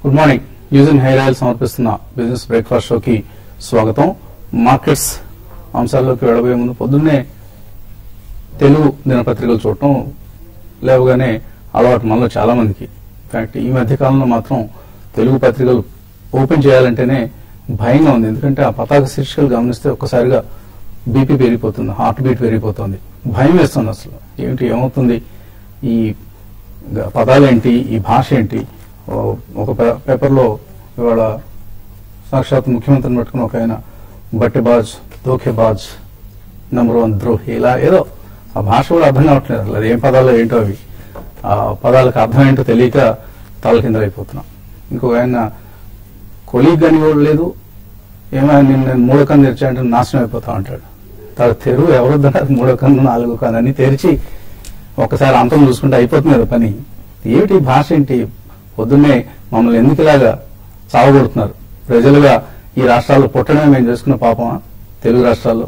Good morning యూజన్ hair oil సమర్పిస్తున్న business breakfast షోకి స్వాగతం మార్కెట్స్ అంశాల్లోకి వెళ్ళబోయే ముందు పొద్దున్నే తెలుగు దినపత్రికలు చూడటం లేవగానే అలవాటు మనలో చాలా మందికి ఇన్ఫాక్ట్ ఈ మధ్య కాలంలో మాత్రం తెలుగు పత్రికలు ఓపెన్ చేయాలంటేనే భయంగా ఉంది ఎందుకంటే ఆ పతాక శీర్షికలు గమనిస్తే ఒక్కసారిగా బీపీ పెరిగిపోతుంది హార్ట్ బీట్ పెరిగిపోతుంది భయం వేస్తుంది అసలు ఏమిటి ఏమవుతుంది ఈ గ- పదాలేంటి ఈ భాష ఏంటి ఓ- ఒక పే- పేపర్లో ఇవాళ సాక్షాత్ ముఖ్యమంత్రిని పట్టుకుని ఒక ఆయన బట్టెబాజ్ దోఖేబాజ్ నెంబర్ వన్ ద్రోహి ఇలా ఏదో ఆ భాష కూడా అర్థం కావట్లేదు అసలు అది ఏం పదాలు ఏంటో అవి ఆ పదాలకు అర్థం ఏంటో తెలియక తల కింద అయిపోతున్నాం ఇంకొక ఆయన కొలీగ్ అని కూడా లేదు ఏమైనా నేను నేను మూడో కన్ను తెరిచాయంటే నాశనం అయిపోతా అంటాడు తన తెరువు ఎవరొద్దన్నారు మూడో కన్ను నాలుగో కన్ను అని తెరిచి ఒకసారి అంతం చూసుకుంటే అయిపోతుంది కదా పని ఏమిటి ఈ భాష ఏంటి పొద్దున్నే మమ్మల్ని ఎందుకు ఇలాగా చావగొడుతున్నారు ప్రజలుగా ఈ రాష్ట్రాల్లో పుట్టడమే మేము చేసుకున్న పాపమా తెలుగు రాష్ట్రాల్లో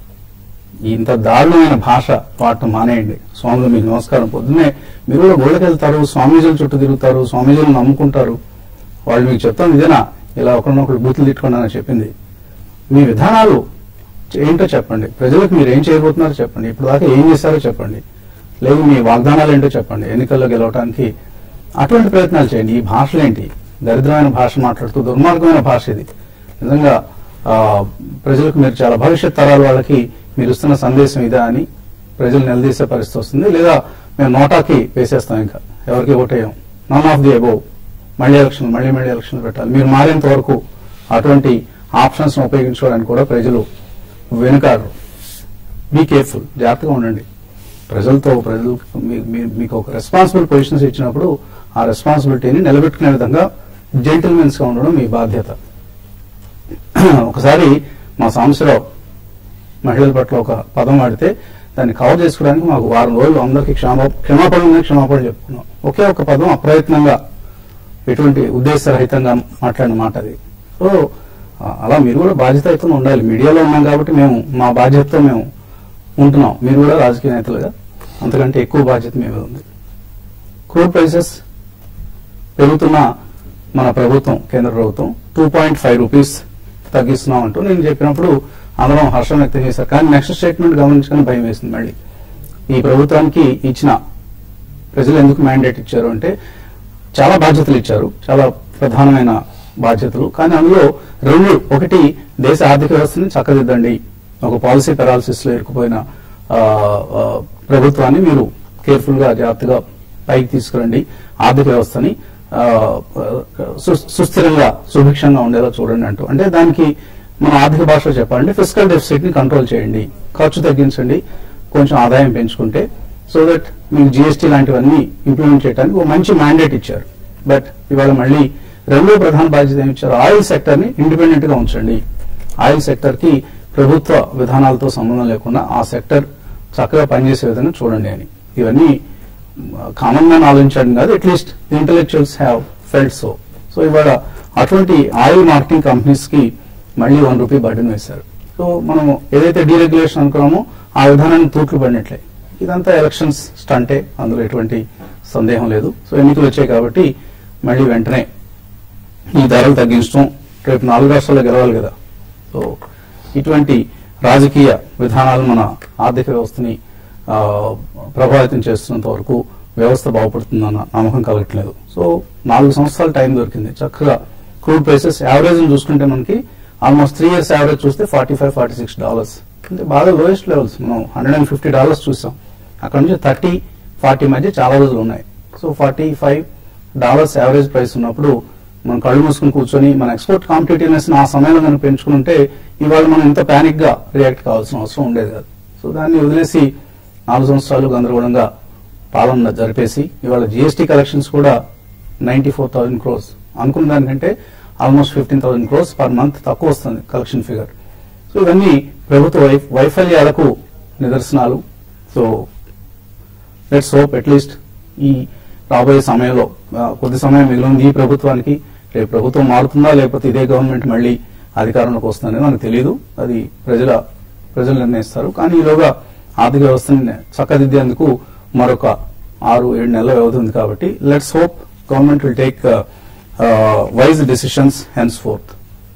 ఇంత దారుణమైన భాష వాడటం మానేయండి స్వాములు మీకు నమస్కారం పొద్దున్నే మీరు కూడా గోళ్ళకి వెళ్తారు స్వామీజీల చుట్టూ తిరుగుతారు స్వామీజీలు నమ్ముకుంటారు వాళ్ళు మీకు చెప్తాను ఇదేనా ఇలా ఒకరినొకరు బూతులు తిట్టుకోండి అని చెప్పింది మీ విధానాలు ఏంటో చెప్పండి ప్రజలకు మీరు ఏం చేయబోతున్నారో చెప్పండి ఇప్పుడు దాకా ఏం చేశారో చెప్పండి లేదు మీ వాగ్దానాలు ఏంటో చెప్పండి ఎన్నికల్లో గెలవడానికి అటువంటి ప్రయత్నాలు చేయండి ఈ భాషలేంటి దరిద్రమైన భాష మాట్లాడుతూ దుర్మార్గమైన భాష ఇది నిజంగా ఆ, ప్రజలకు మీరు చాలా భవిష్యత్ తరాల వాళ్ళకి మీరు ఇస్తున్న సందేశం ఇదా అని ప్రజలు నిలదీసే పరిస్థితి వస్తుంది లేదా మేము నోటాకి వేసేస్తాం ఇంకా ఎవరికి ఓటేయం నన్ ఆఫ్ ది అబోవ్ మళ్ళీ ఎలక్షన్ మళ్ళీ మళ్ళీ ఎలక్షన్ పెట్టాలి మీరు మారేంత వరకు అటువంటి ఆప్షన్స్ ఉపయోగించుకోవడానికి కూడా ప్రజలు వెనుకారు బీ కేర్ఫుల్ జాగ్రత్తగా ఉండండి ప్రజలతో ప్రజలు మీ- మీ- మీకు ఒక రెస్పాన్సిబుల్ పొజిషన్స్ ఇచ్చినప్పుడు ఆ రెస్పాన్సిబిలిటీని నిలబెట్టుకునే విధంగా జెంటిల్మెన్స్ గా ఉండడం మీ బాధ్యత ఒకసారి మా సాంబశివరావు మహిళల పట్ల ఒక పదం వాడితే దాన్ని కవర్ చేసుకోవడానికి మాకు వారం రోజులు అందరికీ క్షమా క్షమాపణ మీద క్షమాపణ చెప్పుకున్నాం ఒకే ఒక పదం అప్రయత్నంగా ఎటువంటి ఉద్దేశరహితంగా మాట్లాడిన మాట అది సో ఆ, అలా మీరు కూడా బాధ్యతతో ఉండాలి మీడియాలో ఉన్నాం కాబట్టి మేము మా బాధ్యతతో మేము ఉంటున్నాం మీరు కూడా రాజకీయ నేతలుగా అంతకంటే ఎక్కువ బాధ్యత మీ మీద ఉంది క్రూడ్ ప్రైసెస్ పెరుగుతున్న మన ప్రభుత్వం కేంద్ర ప్రభుత్వం టూ పాయింట్ ఫైవ్ రూపీస్ తగ్గిస్తున్నాం అంటూ నేను చెప్పినప్పుడు అందరం హర్షం వ్యక్తం చేశారు కానీ నెక్స్ట్ స్టేట్మెంట్ గమనించుకొని భయం వేసింది మళ్ళీ ఈ ప్రభుత్వానికి ఇచ్చిన ప్రజలు ఎందుకు మ్యాండేట్ ఇచ్చారు అంటే చాలా బాధ్యతలు ఇచ్చారు చాలా ప్రధానమైన బాధ్యతలు కానీ అందులో రెండు ఒకటి దేశ ఆర్థిక వ్యవస్థని చక్కదిద్దండి ఒక పాలసీ పెరాలసిస్ లో ఇరుక్కుపోయిన ఆ, ఆ, ప్రభుత్వాన్ని మీరు కేర్ఫుల్ గా జాగ్రత్తగా పైకి తీసుకురండి ఆర్థిక వ్యవస్థని ఆ, సు- సుస్థిరంగా సుభిక్షంగా ఉండేలా చూడండి అంటూ అంటే దానికి మన ఆర్థిక భాషలో చెప్పాలంటే ఫిజికల్ డెఫిసిట్ ని కంట్రోల్ చేయండి ఖర్చు తగ్గించండి కొంచెం ఆదాయం పెంచుకుంటే సో దట్ మీకు జిఎస్టీ లాంటివన్నీ ఇంప్లిమెంట్ చేయడానికి ఒక మంచి మ్యాండేట్ ఇచ్చారు బట్ ఇవాళ మళ్ళీ రెండో ప్రధాన బాధ్యత ఏమి ఇచ్చారు ఆయిల్ సెక్టర్ ని ఇండిపెండెంట్ గా ఉంచండి ఆయిల్ సెక్టర్ కి ప్రభుత్వ విధానాలతో సంబంధం లేకుండా ఆ సెక్టర్ చక్కగా పనిచేసే విధంగా చూడండి అని ఇవన్నీ కామన్ మ్యాన్ ఆలోచించడం కాదు at least intellectuals have felt so so ఇవాళ అటువంటి ఆయిల్ మార్కెటింగ్ కంపెనీస్ కి మళ్ళీ వన్ రూపీ బర్డెన్ వేశారు సో మనం ఏదైతే డీరెగ్యులేషన్ అనుకున్నామో ఆ విధానాన్ని తూట్లు పడినట్లే ఇదంతా ఎలక్షన్స్ స్టంటే అందులో ఎటువంటి సందేహం లేదు సో ఎన్నికలు వచ్చాయి కాబట్టి మళ్ళీ వెంటనే ఈ ధరలు తగ్గించడం రేపు నాలుగు రాష్ట్రాల్లో గెలవాలి కదా సో ఇటువంటి రాజకీయ విధానాలు మన ఆర్థిక వ్యవస్థని ఆ, ప్రభావితం చేస్తున్నంత వరకు వ్యవస్థ బాగుపడుతుందన్న నమ్మకం కలగట్లేదు సో నాలుగు సంవత్సరాల టైం దొరికింది చక్కగా క్రూడ్ ప్రైసెస్ యావరేజ్ చూసుకుంటే మనకి ఆల్మోస్ట్ త్రీ ఇయర్స్ యావరేజ్ చూస్తే forty five forty six dollars అంటే బాగా లోయెస్ట్ లెవెల్స్ మనం హండ్రెడ్ అండ్ ఫిఫ్టీ డాలర్స్ చూసాం అక్కడ నుంచి థర్టీ ఫార్టీ మధ్య చాలా రోజులు ఉన్నాయి so forty five dollars average price ఉన్నప్పుడు మనం కళ్ళు మూసుకుని కూర్చొని మన ఎక్స్పోర్ట్ కాంపిటేటివ్నెస్ ఆ సమయంలో కనుక పెంచుకుని ఉంటే ఇవాళ మనం ఇంత పానిక్ గా రియాక్ట్ కావాల్సిన అవసరం ఉండేది కాదు సో దాన్ని వదిలేసి నాలుగు సంవత్సరాలు గందరగోళంగా పాలన జరిపేసి ఇవాళ జిఎస్టీ కలెక్షన్స్ కూడా నైన్టీ ఫోర్ థౌసండ్ క్రోర్స్ అనుకున్న దానికంటే almost fifteen thousand crores per month తక్కువ వస్తుంది కలెక్షన్ ఫిగర్ సో ఇవన్నీ ప్రభుత్వ వై- వైఫల్యాలకు నిదర్శనాలు సో లెట్స్ హోప్ అట్లీస్ట్ ఈ రాబోయే సమయంలో ఆ, కొద్ది సమయం మిగిలింది ఈ ప్రభుత్వానికి రేపు ప్రభుత్వం మారుతుందా లేకపోతే ఇదే గవర్నమెంట్ మళ్ళీ అధికారంలోకి వస్తుందని మనకు తెలియదు అది ప్రజల ప్రజలు నిర్ణయిస్తారు కానీ ఈలోగా ఆర్థిక వ్యవస్థని చక్కదిద్దేందుకు మరొక ఆరు ఏడు నెలల వ్యవధి ఉంది కాబట్టి let's hope government will take wise decisions henceforth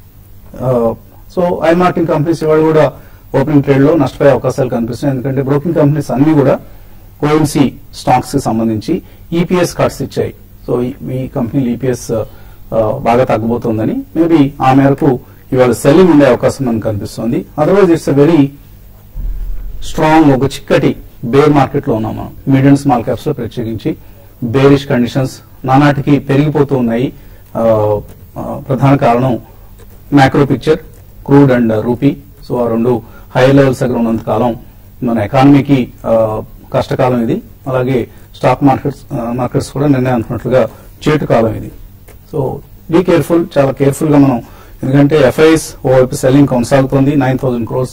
so ఐ మార్టింగ్ కంపెనీస్ ఇవాళ కూడా ఓపెనింగ్ ట్రేడ్ లో నష్టపోయే అవకాశాలు కనిపిస్తున్నాయి ఎందుకంటే బ్రోకింగ్ కంపెనీస్ అన్ని కూడా ఓఎంసీ స్టాక్స్ కి సంబంధించి ఈపీఎస్ కార్డ్స్ ఇచ్చాయి సో ఈ- ఈ కంపెనీలు ఈపీఎస్ బాగా తగ్గబోతోందని మేబీ ఆ మేరకు ఇవాళ సెల్లింగ్ ఉండే అవకాశం మనకు కనిపిస్తుంది otherwise it's a very strong ఒక చిక్కటి బేర్ మార్కెట్ లో ఉన్నాం మనం మీడియం స్మాల్ క్యాప్స్ లో ప్రత్యేకించి బేరిష్ కండిషన్స్ నానాటికి పెరిగిపోతూ ఉన్నాయి ఆ, ఆ, ప్రధాన కారణం macro picture crude and rupee so ఆ రెండు హై లెవెల్స్ దగ్గర ఉన్నంత కాలం మన ఎకానమీకి ఆ, కష్టకాలం ఇది అలాగే స్టాక్ మార్కెట్స్ ఆ, మార్కెట్స్ కూడా నిన్నే అనుకున్నట్లుగా చేటు కాలం ఇది సో బీ కేర్ఫుల్ చాలా కేర్ఫుల్ గా మనం ఎందుకంటే ఎఫ్ఐఎస్ ఓవైపు సెల్లింగ్ కొనసాగుతోంది నైన్ థౌసండ్ క్రోర్స్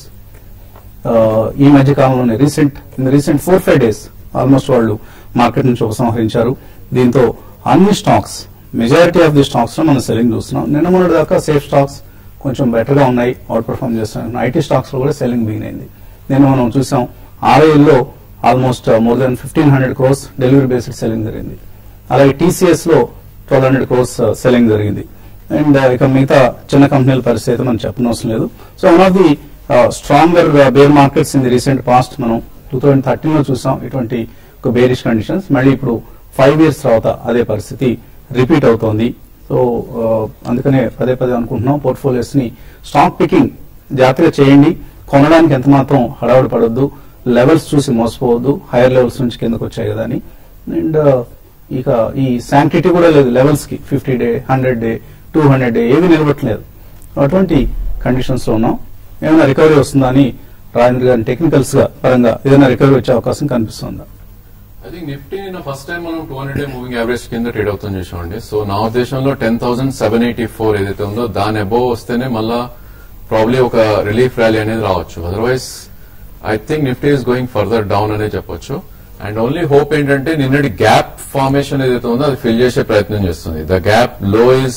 ఈ మధ్య కాలంలోనే recent in recent four five days almost వాళ్ళు మార్కెట్ నుంచి ఉపసంహరించారు దీంతో అన్ని stocks majority of the stocks లో మనం సెల్లింగ్ చూస్తున్నాం నిన్న మొన్నటి దాకా సేఫ్ స్టాక్స్ కొంచెం బెటర్ గా ఉన్నాయి అవుట్ పర్ఫార్మ్ చేస్తున్నాయి ఐటీ స్టాక్స్ లో కూడా సెల్లింగ్ బిగిన్ అయింది నేను మనం చూసాం ఆర్ఐఎల్ లో almost more than fifteen hundred crores delivery based selling జరిగింది అలాగే టీసీఎస్ లో ట్వెల్వ్ హండ్రెడ్ క్రోర్స్ సెల్లింగ్ జరిగింది అండ్ ఇక మిగతా చిన్న కంపెనీల పరిస్థితి అయితే మనం చెప్పనవసరం లేదు so one of the stronger bear markets in the recent past మనం టూ థౌజండ్ థర్టీన్ లో చూసాం ఇటువంటి ఒక బేరిష్ కండిషన్స్ మళ్ళీ ఇప్పుడు ఫైవ్ ఇయర్స్ తర్వాత అదే పరిస్థితి రిపీట్ అవుతోంది సో అందుకనే పదే పదే అనుకుంటున్నాం పోర్ట్ఫోలియోస్ ని స్టాక్ పికింగ్ జాగ్రత్తగా చేయండి కొనడానికి ఎంత మాత్రం హడావుడి పడొద్దు లెవెల్స్ చూసి మోసపోవద్దు హైయర్ లెవెల్స్ నుంచి కిందకు వచ్చాయి కదా అని అండ్ ఇక ఈ శాంక్టిటీ కూడా లేదు లెవెల్స్ కి fifty day hundred day two hundred day ఏవి నిలబట్టలేదు అటువంటి కండిషన్స్ లో ఉన్నాం ఏమైనా రికవరీ వస్తుందా అని రాజేంద్ర గారి టెక్నికల్స్ గా పరంగా ఏదైనా రికవరీ వచ్చే అవకాశం కనిపిస్తుందా ఐ థింక్ నిఫ్టీ నిన్న ఫస్ట్ టైం మనం two hundred day moving average కింద ట్రేడ్ అవుతుంది చూసామండి సో నా ఉద్దేశంలో ten thousand seven eighty four ఏదైతే ఉందో దాని అబోవ్ వస్తేనే మళ్ళా ప్రాబ్లీ ఒక రిలీఫ్ ర్యాలీ అనేది రావచ్చు otherwise I think Nifty is going further down అనే చెప్పొచ్చు అండ్ ఓన్లీ హోప్ ఏంటంటే నిన్నటి గ్యాప్ ఫార్మేషన్ ఏదైతే ఉందో అది ఫిల్ చేసే ప్రయత్నం చేస్తుంది ద గ్యాప్ లో is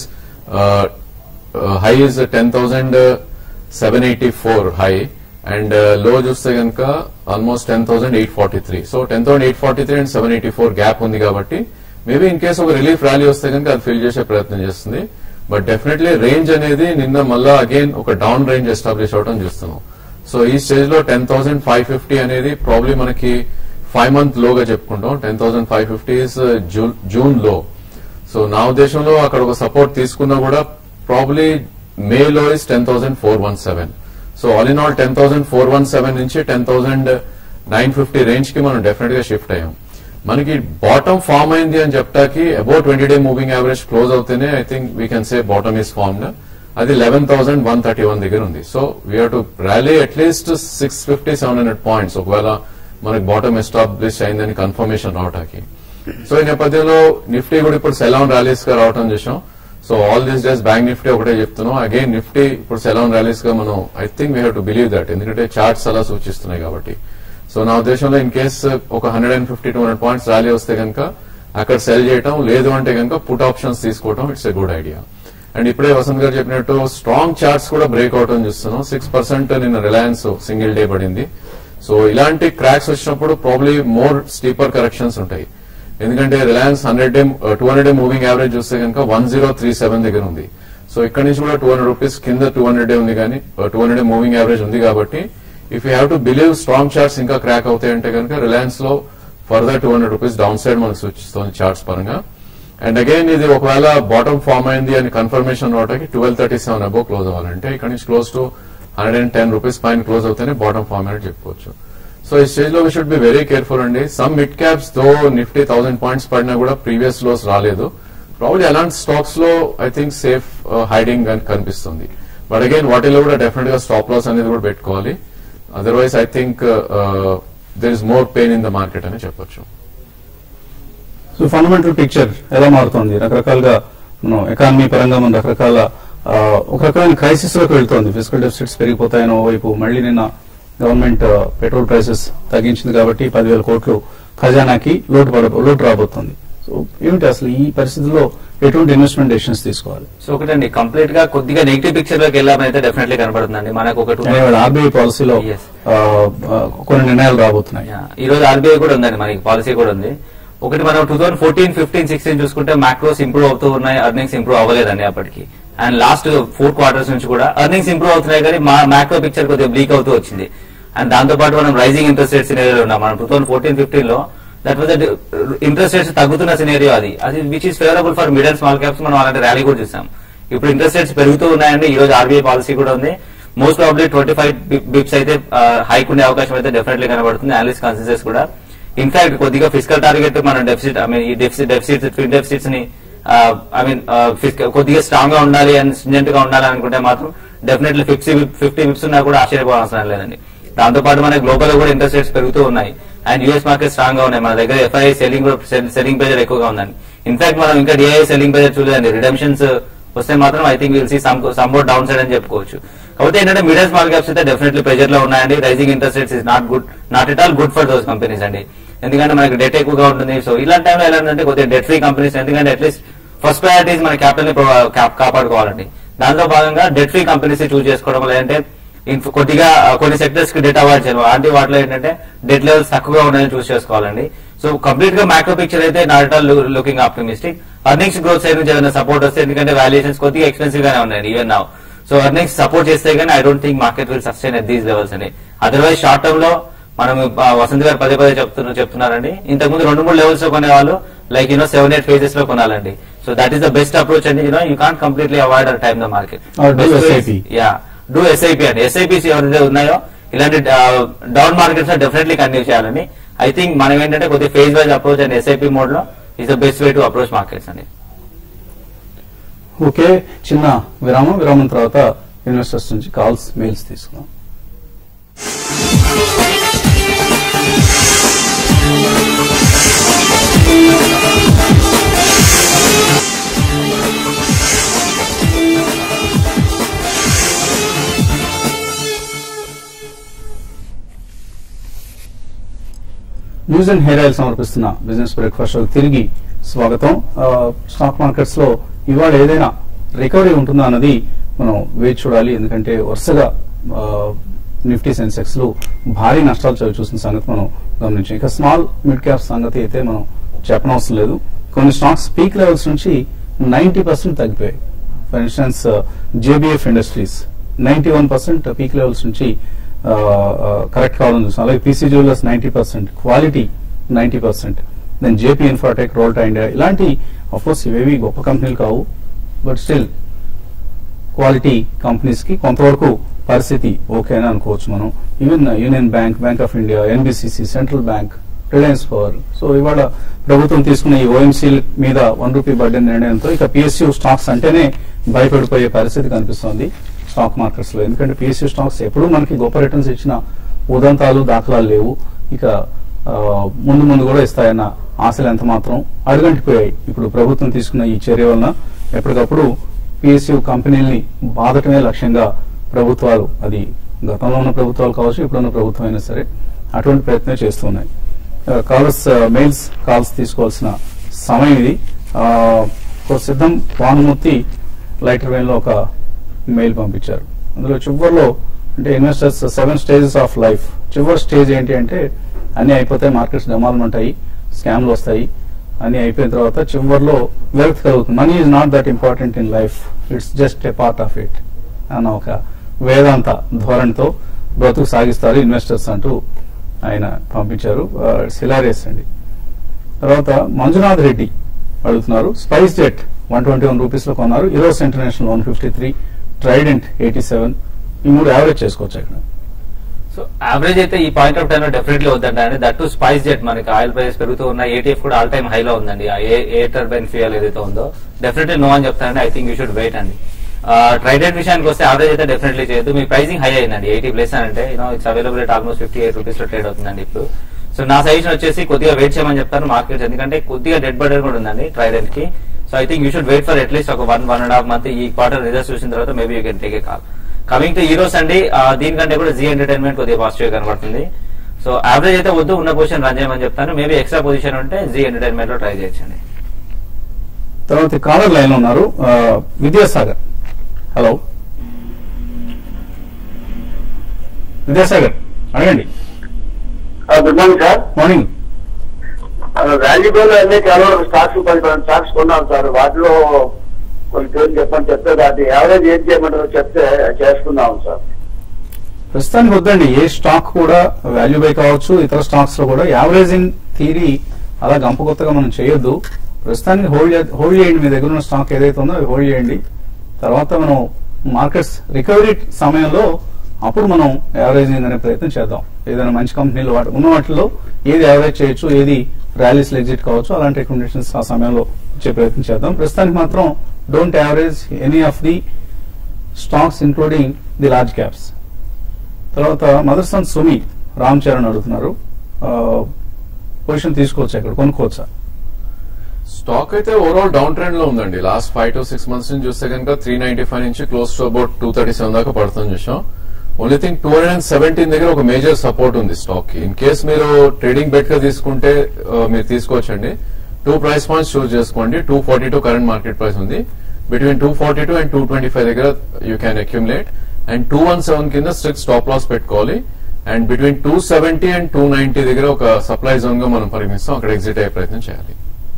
high is ten thousand seven eighty four high and low చూస్తే కనుక almost ten thousand eight forty three so ten thousand eight forty three and seven eighty four gap ఉంది కాబట్టి maybe in case ఒక relief rally వస్తే కనుక అది fill చేసే ప్రయత్నం చేస్తుంది బట్ డెఫినెట్లీ రేంజ్ అనేది నిన్న మళ్ళా అగైన్ ఒక డౌన్ రేంజ్ ఎస్టాబ్లిష్ అవడం చూస్తున్నాం సో ఈ స్టేజ్ లో టెన్ థౌసండ్ ఫైవ్ ఫిఫ్టీ అనేది ప్రాబ్లీ మనకి ఫైవ్ మంత్ లోగా చెప్పుకుంటాం ten thousand five fifty is June లో సో నా ఉద్దేశంలో అక్కడ ఒక సపోర్ట్ తీసుకున్నా కూడా ప్రాబ్లీ మే లో is ten thousand four one seven so all in all ten thousand four one seven నుంచి ten thousand nine fifty range కి మనం డెఫినెట్ గా షిఫ్ట్ అయ్యాం మనకి బాటమ్ ఫామ్ అయింది అని చెప్తాకి about twenty day moving average close అవుతేనే I think we can say bottom is formed అది eleven thousand one thirty one దగ్గర ఉంది so we are to rally at least six fifty seven hundred points ఒకవేళ మనకి bottom establish అయిందని confirmation రావటానికి so ఈ నేపథ్యంలో నిఫ్టీ కూడా ఇప్పుడు సెలాన్ ర్యాలీస్ గా రావటం చూసాం so all this days bank Nifty ఒకటే చెప్తున్నాం అగైన్ నిఫ్టీ ఇప్పుడు సెలాన్ ర్యాలీస్ గా మనం I think we have to believe that ఎందుకంటే చార్ట్స్ అలా సూచిస్తున్నాయి కాబట్టి సో నా ఉద్దేశంలో ఇన్ కేస్ ఒక hundred and fifty two hundred points rally వస్తే కనుక అక్కడ సెల్ చేయటం లేదు అంటే కనుక పుట్ ఆప్షన్స్ తీసుకోవడం it's a good idea and ఇప్పుడే వసంత్ గారు చెప్పినట్టు స్ట్రాంగ్ చార్ట్స్ కూడా బ్రేక్ అవటం చూస్తున్నాం సిక్స్ పర్సెంట్ నిన్న రిలయన్స్ సింగిల్ డే పడింది సో ఇలాంటి క్రాక్స్ వచ్చినప్పుడు ప్రాబ్లీ మోర్ స్టీపర్ కరెక్షన్స్ ఉంటాయి ఎందుకంటే Reliance hundred day two hundred day moving average చూస్తే కనుక వన్ జీరో త్రీ సెవెన్ దగ్గర ఉంది సో ఇక్కడ నుంచి కూడా టూ హండ్రెడ్ రూపీస్ కింద టూ హండ్రెడ్ డే ఉంది కానీ two hundred day moving average ఉంది కాబట్టి if you have to believe strong charts ఇంకా క్రాక్ అవుతాయంటే కనుక రిలయన్స్ లో further two hundred rupees down side మనకు సూచిస్తుంది చార్ట్స్ పరంగా అండ్ అగైన్ ఇది ఒకవేళ బాటమ్ ఫామ్ అయింది అని కన్ఫర్మేషన్ రావడానికి twelve thirty seven above close అవ్వాలంటే ఇక్కడ నుంచి close to hundred and ten rupees పైన క్లోజ్ అవుతేనే బాటమ్ ఫామ్ అని చెప్పుకోవచ్చు సో ఈ స్టేజ్ లో we should be very careful అండి సమ్ మిడ్ క్యాప్స్ తో నిఫ్టీ థౌసండ్ పాయింట్స్ పడినా కూడా ప్రీవియస్ లోస్ రాలేదు ప్రాబ్లీ అలాంటి స్టాక్స్ లో ఐ థింక్ సేఫ్ హైడింగ్ అని కనిపిస్తుంది బట్ అగైన్ వాటిలో కూడా డెఫినెట్ గా స్టాప్ లాస్ అనేది కూడా పెట్టుకోవాలి otherwise I think there is more pain in the market అని చెప్పొచ్చు సో ఫండమెంటల్ పిక్చర్ ఎలా మారుతోంది రకరకాలుగా మనం ఎకానమీ పరంగా మనం రకరకాల ఆ, ఒక రకమైన క్రైసిస్ లోకి వెళ్తోంది ఫిజికల్ డెఫిసిట్స్ పెరిగిపోతాయని ఓవైపు మళ్ళీ నిన్న గవర్నమెంట్ ఆ, పెట్రోల్ ప్రైసెస్ తగ్గించింది కాబట్టి పదివేల కోట్లు ఖజానాకి లోటు పడ లోటు రాబోతోంది సో ఏమిటి అసలు ఈ పరిస్థితుల్లో ఎటువంటి ఇన్వెస్ట్మెంట్ డెసిషన్స్ తీసుకోవాలి సో ఒకటండి కంప్లీట్ గా కొద్దిగా నెగిటివ్ పిక్చర్ లోకి వెళ్ళామని అయితే డెఫినెట్లీ కనబడుతుందండి మనకు ఒక టూ ఆర్బీఐ పాలసీలో Yes. ఆ, ఆ, కొన్ని నిర్ణయాలు రాబోతున్నాయి ఈ రోజు ఆర్బీఐ కూడా ఉందండి మనకి పాలసీ కూడా ఉంది ఒకటి మనం two thousand fourteen fifteen sixteen చూసుకుంటే మ్యాక్రోస్ ఇంప్రూవ్ అవుతూ ఉన్నాయి అర్నింగ్స్ ఇంప్రూవ్ అవ్వలేదండి అప్పటికి అండ్ లాస్ట్ ఫోర్ క్వార్టర్స్ నుంచి కూడా అర్నింగ్స్ ఇంప్రూవ్ అవుతున్నాయి కానీ మా మ్యాక్రో పిక్చర్ కొద్దిగా బ్లీక్ అవుతూ వచ్చింది అండ్ దాంతో పాటు మనం రైజింగ్ ఇంట్రెస్ట్ రేట్ సినేరియో ఉన్నాం మనం టూ థౌసండ్ ఫోర్టీన్ ఫిఫ్టీన్ లో దట్ వాజ్ ఇంట్రెస్ట్ రేట్స్ తగ్గుతున్న సినేరియో అది అది which is favourable for mid and small caps మనం అలాంటి ర్యాలీ కూడా చూసాం ఇప్పుడు ఇంట్రెస్ట్ రేట్స్ పెరుగుతూ ఉన్నాయండి ఈ రోజు ఆర్బీఐ పాలసీ కూడా ఉంది most probably twenty five bips అయితే హైక్ ఉండే అవకాశం అయితే డెఫినెట్లీ కనబడుతుంది అనలిస్ట్ కన్సెన్సెస్ కూడా ఇన్ఫాక్ట్ కొద్దిగా ఫిజికల్ టార్గెట్ మన డెఫిసిట్ ఐ మీన్ ఈ డెఫిసిట్ డెఫిసిట్ ట్విన్ డెఫిసిట్స్ ని ఐ మీన్ కొద్దిగా స్ట్రాంగ్ గా ఉండాలి అండ్ స్ట్రింజెంట్ గా ఉండాలి అనుకుంటే మాత్రం డెఫినెట్లీ ఫిఫ్టీ ఫిఫ్టీ బిప్స్ ఉన్నా కూడా ఆశ్చర్యపోవాల్సిన లేదండి దాంతో పాటు మన గ్లోబల్ కూడా ఇంట్రెస్ట్ రేట్స్ పెరుగుతూ ఉన్నాయి అండ్ యూఎస్ మార్కెట్ స్ట్రాంగ్ గా ఉన్నాయి మన దగ్గర ఎఫ్ఐఐ సెల్లింగ్ సెల్లింగ్ ప్రెజర్ ఎక్కువగా ఉందండి ఇన్ఫాక్ట్ మనం ఇంకా డిఐ సెల్లింగ్ ప్రెజర్ చూడలేదండి రిడమ్షన్స్ వస్తే మాత్రం I think will see some సమ్బోట్ డౌన్ సైడ్ అని చెప్పుకోవచ్చు కాకపోతే ఏంటంటే మిడిల్ స్మాల్ క్యాప్స్ అయితే డెఫినెట్లీ ప్రెజర్ లో ఉన్నాయండి rising interest rates is not good not at all good for those companies అండి ఎందుకంటే మనకి డెట్ ఎక్కువగా ఉంటుంది సో ఇలాంటి టైంలో ఎలా అంటే కొద్దిగా డెట్ ఫ్రీ కంపెనీస్ ఎందుకంటే అట్లీస్ట్ ఫస్ట్ ప్రయారిటీస్ మన క్యాపిటల్ ని ప్రొ- కాప్- కాపాడుకోవాలండి దాంట్లో భాగంగా డెట్ ఫ్రీ కంపెనీస్ చూస్ చేసుకోవడం వల్ల ఏంటంటే ఇన్ఫ్- కొద్దిగా ఆ, కొన్ని సెక్టర్స్ కి డెట్ అవాయిడ్ చేయాలి అలాంటి వాటిలో ఏంటంటే డెట్ లెవెల్స్ తక్కువగా ఉన్నాయని చూస్ చేసుకోవాలండి సో కంప్లీట్ గా మ్యాక్రో పిక్చర్ అయితే not all looking optimistic earnings growth side నుంచి ఏదైనా సపోర్ట్ వస్తే ఎందుకంటే వాల్యుయేషన్స్ కొద్దిగా ఎక్స్పెన్సివ్ గానే ఉన్నాయి even now so earnings support చేస్తే గానీ I don't think market will sustain at these levels అని అదర్వైజ్ షార్ట్ టర్మ్ లో మనం ఆ, వసంత్ గారు పదే పదే చెప్తున్నారు చెప్తున్నారండి ఇంతకుముందు రెండు మూడు లెవెల్స్ లో కొనేవాళ్ళు like you know seven eight phases లో కొనాలండి so that is the best approach అండి you know you can't completely avoid or time the market Or do SIP. Yeah do SIP అండి ఎస్ఐపిసి ఎవరైతే ఉన్నాయో ఇలాంటి డౌన్ మార్కెట్స్ లో డెఫినెట్లీ కంటిన్యూ చేయాలండి ఐ థింక్ మనం ఏంటంటే కొద్దిగా phase wise approach and SIP mode లో is the best way to approach markets అండి ఓకే చిన్న విరామం విరామం తర్వాత ఇన్వెస్టర్స్ నుంచి కాల్స్ మెయిల్స్ తీసుకున్నాం న్యూస్ అండ్ హెయిర్ ఆయిల్ సమర్పిస్తున్న బిజినెస్ బ్రేక్ఫాస్ట్ షోకి తిరిగి స్వాగతం ఆ, స్టాక్ మార్కెట్స్ లో ఇవాళ ఏదైనా రికవరీ ఉంటుందా అన్నది మనం వేచి చూడాలి ఎందుకంటే వరుసగా ఆ, నిఫ్టీ సెన్సెక్స్ లు భారీ నష్టాలు చవి చూసిన సంగతి మనం గమనించాం ఇక స్మాల్ మిడ్ క్యాప్ సంగతి అయితే మనం చెప్పనవసరం లేదు కొన్ని స్టాక్స్ పీక్ లెవెల్స్ నుంచి నైన్టీ పర్సెంట్ తగ్గిపోయాయి for instance JBF industries ninety one percent peak levels నుంచి కరెక్ట్ కావడం చూసాం అలాగే PC jewellers ninety percent quality ninety percent then JP Infratech Rolta India ఇలాంటి కోర్స్ ఇవేవి గొప్ప కంపెనీలు కావు బట్ స్టిల్ క్వాలిటీ కంపెనీస్ కి కొంతవరకు పరిస్థితి ఓకే అని అనుకోవచ్చు మనం even Union Bank Bank of India NBCC Central Bank Reliance Power so ఇవాళ ప్రభుత్వం తీసుకున్న ఈ ఓఎంసీ మీద వన్ రూపీ బడ్డెన్ నిర్ణయంతో ఇక పిఎస్యూ స్టాక్స్ అంటేనే భయపడిపోయే పరిస్థితి కనిపిస్తోంది స్టాక్ మార్కెట్స్ లో ఎందుకంటే పిఎస్యూ స్టాక్స్ ఎప్పుడూ మనకి గొప్ప రిటర్న్స్ ఇచ్చిన ఉదంతాలు దాఖలాలు లేవు ఇక ఆ, ముందు ముందు కూడా ఇస్తాయన్న ఆశలు ఎంత మాత్రం అడుగంటిపోయాయి ఇప్పుడు ప్రభుత్వం తీసుకున్న ఈ చర్య వలన ఎప్పటికప్పుడు పిఎస్యూ కంపెనీల్ని బాధటమే లక్ష్యంగా ప్రభుత్వాలు అది గతంలో ఉన్న ప్రభుత్వాలు కావచ్చు ఇప్పుడున్న ప్రభుత్వం అయినా సరే అటువంటి ప్రయత్నం చేస్తున్నాయి కాలర్స్ మెయిల్స్ కాల్స్ తీసుకోవాల్సిన సమయం ఇది ఆ, ఒక సిద్ధం భానుమూర్తి లైటర్ వెయిన్ లో ఒక మెయిల్ పంపించారు అందులో చివరిలో అంటే investors seven stages of life చివరి స్టేజ్ ఏంటి అంటే అన్ని అయిపోతాయి మార్కెట్స్ డమాలను ఉంటాయి స్కామ్లు వస్తాయి అన్ని అయిపోయిన తర్వాత చివరిలో వెల్త్ కలుగుతుంది money is not that important in life it's just a part of it అన్న ఒక వేదాంత ధోరణితో బ్రతుకు సాగిస్తారు ఇన్వెస్టర్స్ అంటూ ఆయన పంపించారు ఇట్స్ హిలారియస్ అండి తర్వాత మంజునాథ్ రెడ్డి అడుగుతున్నారు SpiceJet one twenty one rupees లో కొన్నారు Eros International one fifty three Trident eighty seven ఈ మూడు యావరేజ్ చేసుకోవచ్చు ఇక్కడ సో యావరేజ్ అయితే ఈ పాయింట్ ఆఫ్ టైం లో డెఫినెట్లీ వద్దండి అండి దట్ టు స్పైస్ జెట్ మనకి ఆయిల్ ప్రైస్ పెరుగుతూ ఉన్న ఏటీఎఫ్ కూడా ఆల్ టైమ్ హైలో ఉందండి ఆ ఏ ఏ టర్బైన్ ఫ్యూయల్ ఏదైతే ఉందో డెఫినెట్లీ నో అని చెప్తానండి I think you should wait అండి ట్రైడెంట్ విషయానికి వస్తే యావరేజ్ అయితే డెఫినెట్లీ చేయొద్దు మీ ప్రైసింగ్ హై అయిందండి ఎయిటీ ప్లేస్ అంటే you know it's available at almost fifty eight rupees లో ట్రేడ్ అవుతుందండి ఇప్పుడు సో నా సజెషన్ వచ్చేసి కొద్దిగా వెయిట్ చేయమని చెప్తాను మార్కెట్ ఎందుకంటే కొద్దిగా డెడ్ బర్డర్ కూడా ఉందండి ట్రైడెంట్ కి so I think you should wait for at least ఒక one one and half month ఈ క్వార్టర్ రిజల్ట్స్ చూసిన తర్వాత maybe you can take a call coming to Hero's అండి ఆ, దీనికంటే కూడా జీ ఎంటర్టైన్మెంట్ కొద్దిగా పాజిటివ్ కనబడుతుంది సో యావరేజ్ అయితే వద్దు ఉన్న పొజిషన్ రన్ చేయమని చెప్తాను మేబీ ఎక్స్ట్రా పొజిషన్ ఉంటే జీ ఎంటర్టైన్మెంట్ లో ట్రై చేయొచ్చండి తర్వాత కాలర్ లైన్ లో ఉన్నారు ఆ, విద్యాసాగర్ హలో విద్యాసాగర్ అడగండి good morning sir morning valuable అన్ని చాలా స్టాక్స్ పది పది స్టాక్స్ కొన్నాం సార్ వాటిలో కొన్ని పేర్లు చెప్పండి చెప్తే దాన్ని యావరేజ్ ఏం చేయమంటారో చెప్తే చేసుకుందాం సార్ ప్రస్తుతానికి వద్దండి ఏ స్టాక్ కూడా వాల్యూ బై కావచ్చు ఇతర స్టాక్స్ లో కూడా యావరేజింగ్ థీరీ అలా గంప కొత్తగా మనం చేయొద్దు ప్రస్తుతానికి హోల్డ్ హోల్డ్ చేయండి మీ దగ్గర ఉన్న స్టాక్ ఏదైతే ఉందో అది హోల్డ్ చేయండి తర్వాత మనం మార్కెట్స్ రికవరీ సమయంలో అప్పుడు మనం యావరేజింగ్ అనే ప్రయత్నం చేద్దాం ఏదైనా మంచి కంపెనీలు వాటి ఉన్న వాటిలో ఏది యావరేజ్ చేయొచ్చు ఏది ర్యాలీస్ ఎగ్జిట్ కావచ్చు అలాంటి రికమెండేషన్స్ ఆ సమయంలో ఇచ్చే ప్రయత్నం చేద్దాం ప్రస్తుతానికి మాత్రం don't average any of the stocks including the large caps తర్వాత Motherson Sumi Ram Charan అడుగుతున్నారు పొజిషన్ తీసుకోవచ్చా ఇక్కడ కొనుక్కోవచ్చా స్టాక్ అయితే ఓవరాల్ డౌన్ ట్రెండ్ లో ఉందండి last five to six months నుంచి చూస్తే కనుక త్రీ నైన్టీ ఫైవ్ నుంచి close to about two thirty seven దాకా పడుతుంది చూసాం only thing two hundred and seventeen దగ్గర ఒక మేజర్ సపోర్ట్ ఉంది స్టాక్ కి ఇన్ కేస్ మీరు ట్రేడింగ్ బెట్ గా తీసుకుంటే ఆ, మీరు తీసుకోవచ్చండి టూ ప్రైస్ పాయింట్స్ చూస్ చేసుకోండి two forty two current market price ఉంది between two forty two and two twenty five దగ్గర you can accumulate and two one seven కింద స్ట్రిక్ట్ స్టాప్ లాస్ పెట్టుకోవాలి and between two seventy and two ninety దగ్గర ఒక supply zone గా మనం పరిగణిస్తాం అక్కడ ఎగ్జిట్ అయ్యే ప్రయత్నం చేయాలి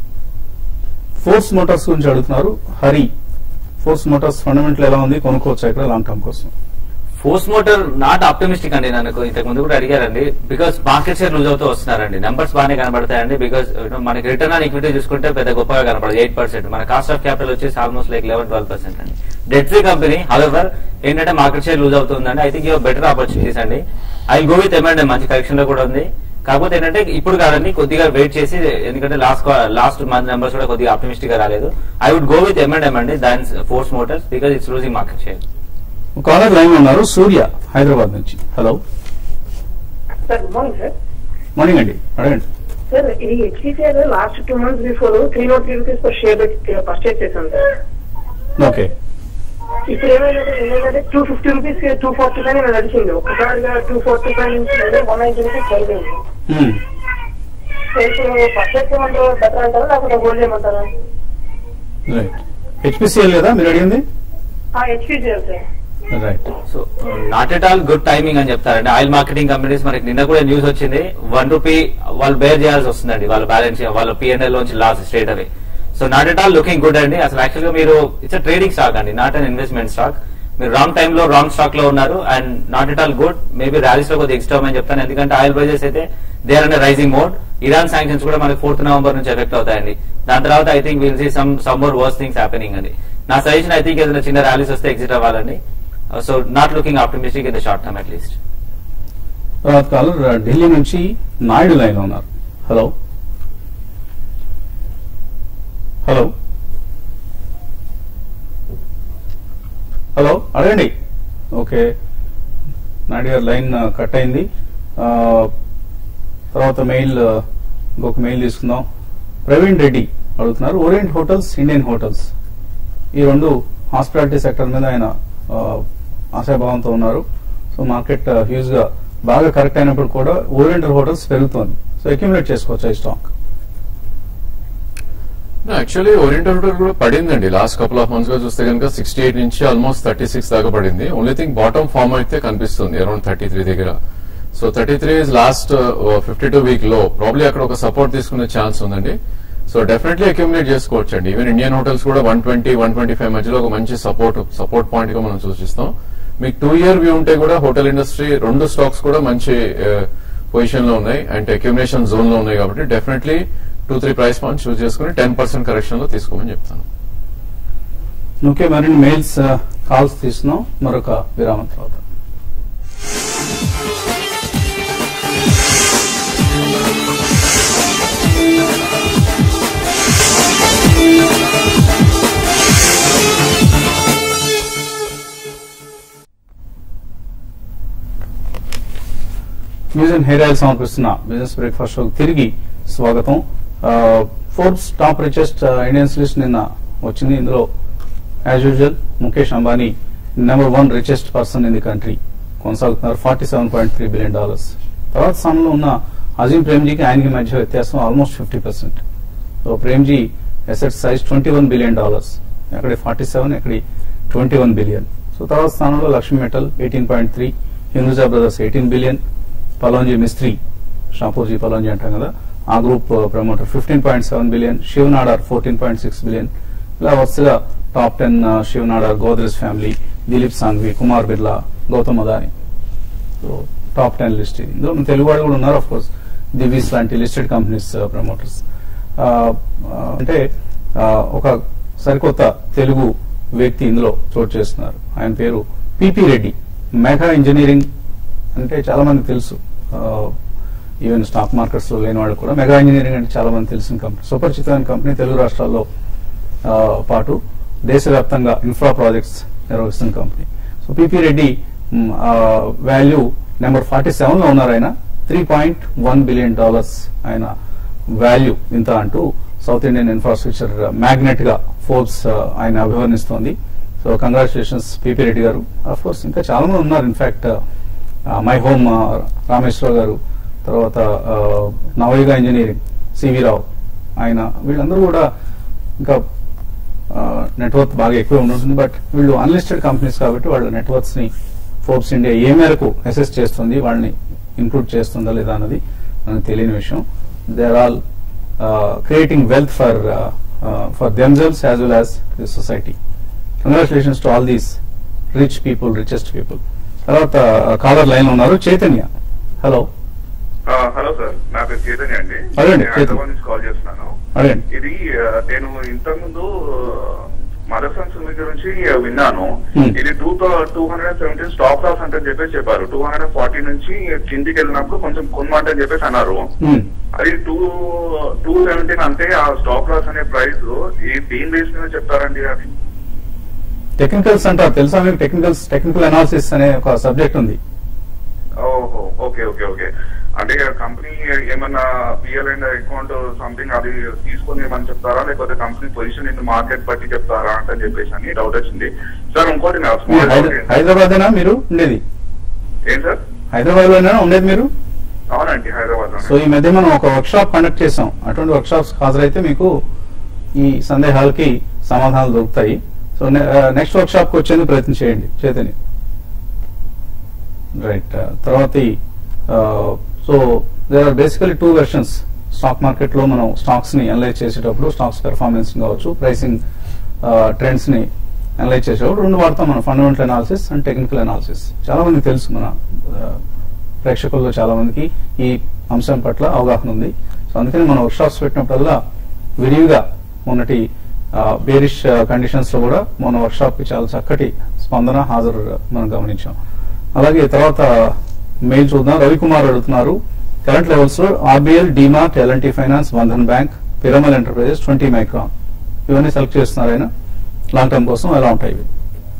ఫోర్స్ మోటార్స్ గురించి అడుగుతున్నారు హరి ఫోర్స్ మోటార్స్ ఫండమెంటల్ ఎలా ఉంది కొనుక్కోవచ్చా ఇక్కడ లాంగ్ టర్మ్ కోసం ఫోర్స్ మోటార్ నాట్ ఆప్టమిస్టిక్ అండి నన్ను ఇంతకు ముందు కూడా అడిగారండి బికాస్ మార్కెట్ షేర్ లూజ్ అవుతూ వస్తున్నారండి నెంబర్స్ బాగానే కనబడతాయండి బికాస్ మనకి రిటర్న్ ఆన్ ఈక్విటీ చూసుకుంటే పెద్ద గొప్పగా కనపడదు ఎయిట్ పర్సెంట్ మన కాస్ట్ ఆఫ్ క్యాపిటల్ వచ్చేసి almost like eleven twelve percent అండి డెట్ ఫ్రీ కంపెనీ హవెవర్ ఏంటంటే మార్కెట్ షేర్ లూజ్ అవుతుందండి I think your better opportunities అండి ఐ గో విత్ ఎమండ్ మంచి కరెక్షన్ లో కూడా ఉంది కాకపోతే ఏంటంటే ఇప్పుడు కాదండి కొద్దిగా వెయిట్ చేసి ఎందుకంటే లాస్ట్ లాస్ట్ మంత్ నెంబర్స్ కూడా కొద్దిగా ఆప్టమిస్టిక్ గా రాలేదు I would go with M and M అండి దాని Force Motors because it's losing market share caller line లో ఉన్నారు సూర్య హైదరాబాద్ నుంచి hello sir good morning sir morning అండి అడగండి సార్ ఇది HDCR last two months before three not three rupees per share purchase చేశాను sir okay ఇప్పుడు ఏమైందంటే ఏంటంటే two fifty rupees two forty five నేను నడిచింది ఒక్కసారిగా టూ ఫార్టీ ఫైవ్ నుంచి వన్ నైన్టీ రూపీస్ పడిపోయింది Hmm. సో ఇప్పుడు పర్చేస్ చేయమంటారా బెటర్ అంటారా లేకపోతే హోల్డ్ చేయమంటారా రైట్ హెచ్పిసిఎల్ లేదా మీరు అడిగింది HDCR sir right so not at all good timing అని చెప్తారండి ఆయిల్ మార్కెటింగ్ కంపెనీస్ మనకి నిన్న కూడా న్యూస్ వచ్చింది వన్ రూపీ వాళ్ళు బేర్ చేయాల్సి వస్తుందండి వాళ్ళ బ్యాలెన్స్ వాళ్ళ పిఎన్ఎల్ నుంచి loss straight away so not at all looking good అండి అసలు యాక్చువల్ గా మీరు ఇట్స్ ట్రేడింగ్ స్టాక్ అండి నాట్ అన్ ఇన్వెస్ట్మెంట్ స్టాక్ మీరు రాంగ్ టైమ్ లో రాంగ్ స్టాక్ లో ఉన్నారు and not at all good maybe rallies లో కొద్దిగా ఎక్స్ట్రా అని చెప్తాను ఎందుకంటే ఆయిల్ ప్రైజెస్ అయితే they are and rising mode Iran sanctions కూడా మనకి ఫోర్త్ నవంబర్ నుంచి ఎఫెక్ట్ అవుతాయండి దాని తర్వాత I think will see some some more worse things happening అండి నా సజెషన్ ఐ థింక్ ఏదైనా చిన్న ర్యాలీస్ వస్తే ఎగ్జిట్ అవ్వాలండి so not looking optimistic in the short term at least తర్వాత కాలర్ ఢిల్లీ నుంచి నాయుడు లైన్ లో ఉన్నారు హలో హలో హలో అడగండి ఓకే నాయుడు గారి లైన్ కట్ అయింది ఆ, తర్వాత మెయిల్ ఇంకొక మెయిల్ తీసుకుందాం ప్రవీణ్ రెడ్డి అడుగుతున్నారు ఓరియంట్ హోటల్స్ ఇండియన్ హోటల్స్ ఈ రెండు హాస్పిటాలిటీ సెక్టర్ మీద ఆయన ఆ, ఆశాభావంతో ఉన్నారు సో మార్కెట్ హ్యూజ్ గా బాగా కరెక్ట్ అయినప్పుడు కూడా ఓరియంటల్ హోటల్స్ పెరుగుతోంది సో అక్యుములేట్ చేసుకోవచ్చు ఈ స్టాక్ యాక్చువల్లీ ఓరియంటల్ కూడా పడిందండి లాస్ట్ కపుల్ ఆఫ్ మంత్స్ గా చూస్తే కనుక సిక్స్టీ ఎయిట్ నుంచి ఆల్మోస్ట్ థర్టీ సిక్స్ దాకా పడింది ఓన్లీ థింగ్ బాటమ్ ఫార్మ్ అయితే కనిపిస్తుంది అరౌండ్ థర్టీ త్రీ దగ్గర so thirty three is last fifty two week లో ప్రాబ్లీ అక్కడ ఒక సపోర్ట్ తీసుకునే ఛాన్స్ ఉందండి సో డెఫినెట్లీ అక్యుములేట్ చేసుకోవచ్చు అండి ఈవెన్ ఇండియన్ హోటల్స్ కూడా one twenty one twenty five మధ్యలో ఒక మంచి సపోర్ట్ సపోర్ట్ పాయింట్ గా మనం సూచిస్తాం మీకు టూ ఇయర్ వ్యూ ఉంటే కూడా హోటల్ ఇండస్ట్రీ రెండు స్టాక్స్ కూడా మంచి పొజిషన్ లో ఉన్నాయి అండ్ అక్యుమిలేషన్ జోన్ లో ఉన్నాయి కాబట్టి definitely two three price point choose చేసుకుని టెన్ పర్సెంట్ కరెక్షన్ లో తీసుకోమని చెప్తాను ఓకే మరిన్ని మెయిల్స్ కాల్స్ తీస్తున్నాం మరొక విరామం తర్వాత న్యూస్ అండ్ హెయిర్ ఆయిల్ సమర్పిస్తున్న బిజినెస్ బ్రేక్ఫాస్ట్ షోకి తిరిగి స్వాగతం Forbes top richest Indians list నిన్న వచ్చింది ఇందులో as usual Mukesh Ambani number one richest person in the country కొనసాగుతున్నారు forty seven point three billion dollars తర్వాత స్థానంలో ఉన్న అజీం ప్రేమ్జీకి ఆయనకి మధ్య వ్యత్యాసం almost fifty percent so Premji asset size twenty one billion dollars ఎక్కడి ఫార్టీ సెవెన్ ఎక్కడి ట్వంటీ వన్ బిలియన్ సో తర్వాత స్థానంలో Lakshmi metal eighteen point three Hinduja brothers eighteen billion Pallonji Mistry Shapoorji Pallonji అంటాం కదా ఆ group promoter fifteen point seven billion Shiv Nadar fourteen point six billion ఇలా వరుసగా top ten Shiv Nadar Godrej family Dilip Sanghvi Kumar Birla Gautam Adani so top ten list ఇది ఇందులో మన తెలుగు వాళ్ళు కూడా ఉన్నారు ఆఫ్ కోర్స్ దివీస్ లాంటి లిస్టెడ్ కంపెనీస్ ప్రమోటర్స్ అంటే ఆ, ఒక సరికొత్త తెలుగు వ్యక్తి ఇందులో చోటు చేస్తున్నారు ఆయన పేరు పిపి రెడ్డి మెగా ఇంజనీరింగ్ అంటే చాలా మంది తెలుసు ఈవెన్ స్టాక్ మార్కెట్స్ లో లేని వాళ్ళు కూడా మెగా ఇంజనీరింగ్ అంటే చాలా మంది తెలిసిన కంపెనీ సుపరిచితమైన కంపెనీ తెలుగు రాష్ట్రాల్లో ఆ, పాటు దేశవ్యాప్తంగా ఇన్ఫ్రా ప్రాజెక్ట్స్ నిర్వహిస్తున్న company so PP Reddy value number forty seven లో ఉన్నారు ఆయన three point one billion dollars ఆయన వాల్యూ ఇంత అంటూ సౌత్ ఇండియన్ ఇన్ఫ్రాస్ట్రక్చర్ మ్యాగ్నెట్ గా ఫోర్బ్స్ ఆయన అభివర్ణిస్తోంది so congratulations PP Reddy garu of course ఇంకా చాలా మంది ఉన్నారు ఇన్ఫాక్ట్ మై హోమ్ రామేశ్వర గారు తర్వాత నవయుగ ఇంజనీరింగ్ సివి రావు ఆయన వీళ్ళందరూ కూడా ఇంకా నెట్వర్క్ బాగా ఎక్కువ ఉంటుంది బట్ వీళ్ళు అన్లిస్టెడ్ కంపెనీస్ కాబట్టి వాళ్ళ నెట్వర్క్స్ ని ఫోర్బ్స్ ఇండియా ఏ మేరకు అసెస్ చేస్తుంది వాళ్ళని ఇంక్లూడ్ చేస్తుందా లేదా అన్నది మనకు తెలియని విషయం they are all creating wealth for for themselves as well as the society congratulations to all these rich people richest people తర్వాత కాలర్ లైన్ ఉన్నారు చైతన్య హలో హలో సార్ నా పేరు చైతన్య అండి అదేండి, నేను చైతన్య. హైదరాబాద్ నుంచి కాల్ చేస్తున్నాను అడగండి ఇది ఆ, నేను ఇంతకు ముందు మదర్సన్ సుమి గురించి విన్నాను Hmm. ఇది two two hundred and seventeen stop loss అంటే చెప్పేసి చెప్పారు టూ హండ్రెడ్ అండ్ ఫార్టీ నుంచి కిందికి వెళ్ళినప్పుడు కొంచెం కొనమాట అని చెప్పేసి అన్నారు Hmm. అది టూ టూ సెవెంటీన్ అంటే ఆ స్టాప్ లాస్ అనే ప్రైస్ ఈ దీని బేస్ మీద చెప్తారండి అది టెక్నికల్స్ అంటారు తెలుసా మీకు టెక్నికల్స్ టెక్నికల్ అనాలిసిస్ అనే ఒక సబ్జెక్ట్ ఉంది ఓహో ఓకే ఓకే ఓకే అంటే కంపెనీ ఏమన్నా పిఎల్ అండ్ అకౌంట్ సంథింగ్ అది తీసుకొని ఏమని చెప్తారా లేకపోతే కంపెనీ పొజిషన్ ఇన్ మార్కెట్ బట్టి చెప్తారా అంటే చెప్పేసి అని డౌట్ వచ్చింది సార్ ఇంకోటి నా మీరు స్మాల్ హైద- హైదరాబాద్ అయినా మీరు ఉండేది ఏం సార్ హైదరాబాద్ లోనే ఉండేది మీరు అవునండి హైదరాబాద్ సో ఈ మధ్య మనం ఒక వర్క్ షాప్ కండక్ట్ చేసాం అటువంటి వర్క్ షాప్స్ హాజరైతే మీకు ఈ సందేహాలకి సమాధానాలు దొరుకుతాయి సో నెక్స్ట్ వర్క్ షాప్ కి వచ్చేందుకు ప్రయత్నం చేయండి చైతన్య రైట్ తర్వాత so there are basically two versions stock market లో మనం స్టాక్స్ ని అనలైజ్ చేసేటప్పుడు స్టాక్స్ పెర్ఫార్మెన్స్ కావచ్చు ప్రైసింగ్ ట్రెండ్స్ ని అనలైజ్ చేసేటప్పుడు రెండు వాడతాం మనం fundamental analysis and technical analysis చాలా మందికి తెలుసు మన ఆ, ప్రేక్షకుల్లో చాలా మందికి ఈ అంశం పట్ల అవగాహన ఉంది సో అందుకని మనం వర్క్ షాప్స్ పెట్టినప్పుడల్లా విరివిగా మొన్నటి బేరిష్ కండిషన్స్ లో కూడా మన వర్క్ షాప్ కి చాలా చక్కటి స్పందన హాజరు మనం గమనించాం అలాగే తర్వాత మెయిల్ చూద్దాం రవికుమార్ అడుగుతున్నారు కరెంట్ లెవెల్స్ లో RBL DMart LNT finance Bandhan bank Piramal enterprises twenty Micron ఇవన్నీ సెలెక్ట్ చేస్తున్నారు ఆయన లాంగ్ టర్మ్ కోసం ఎలా ఉంటాయి ఇవి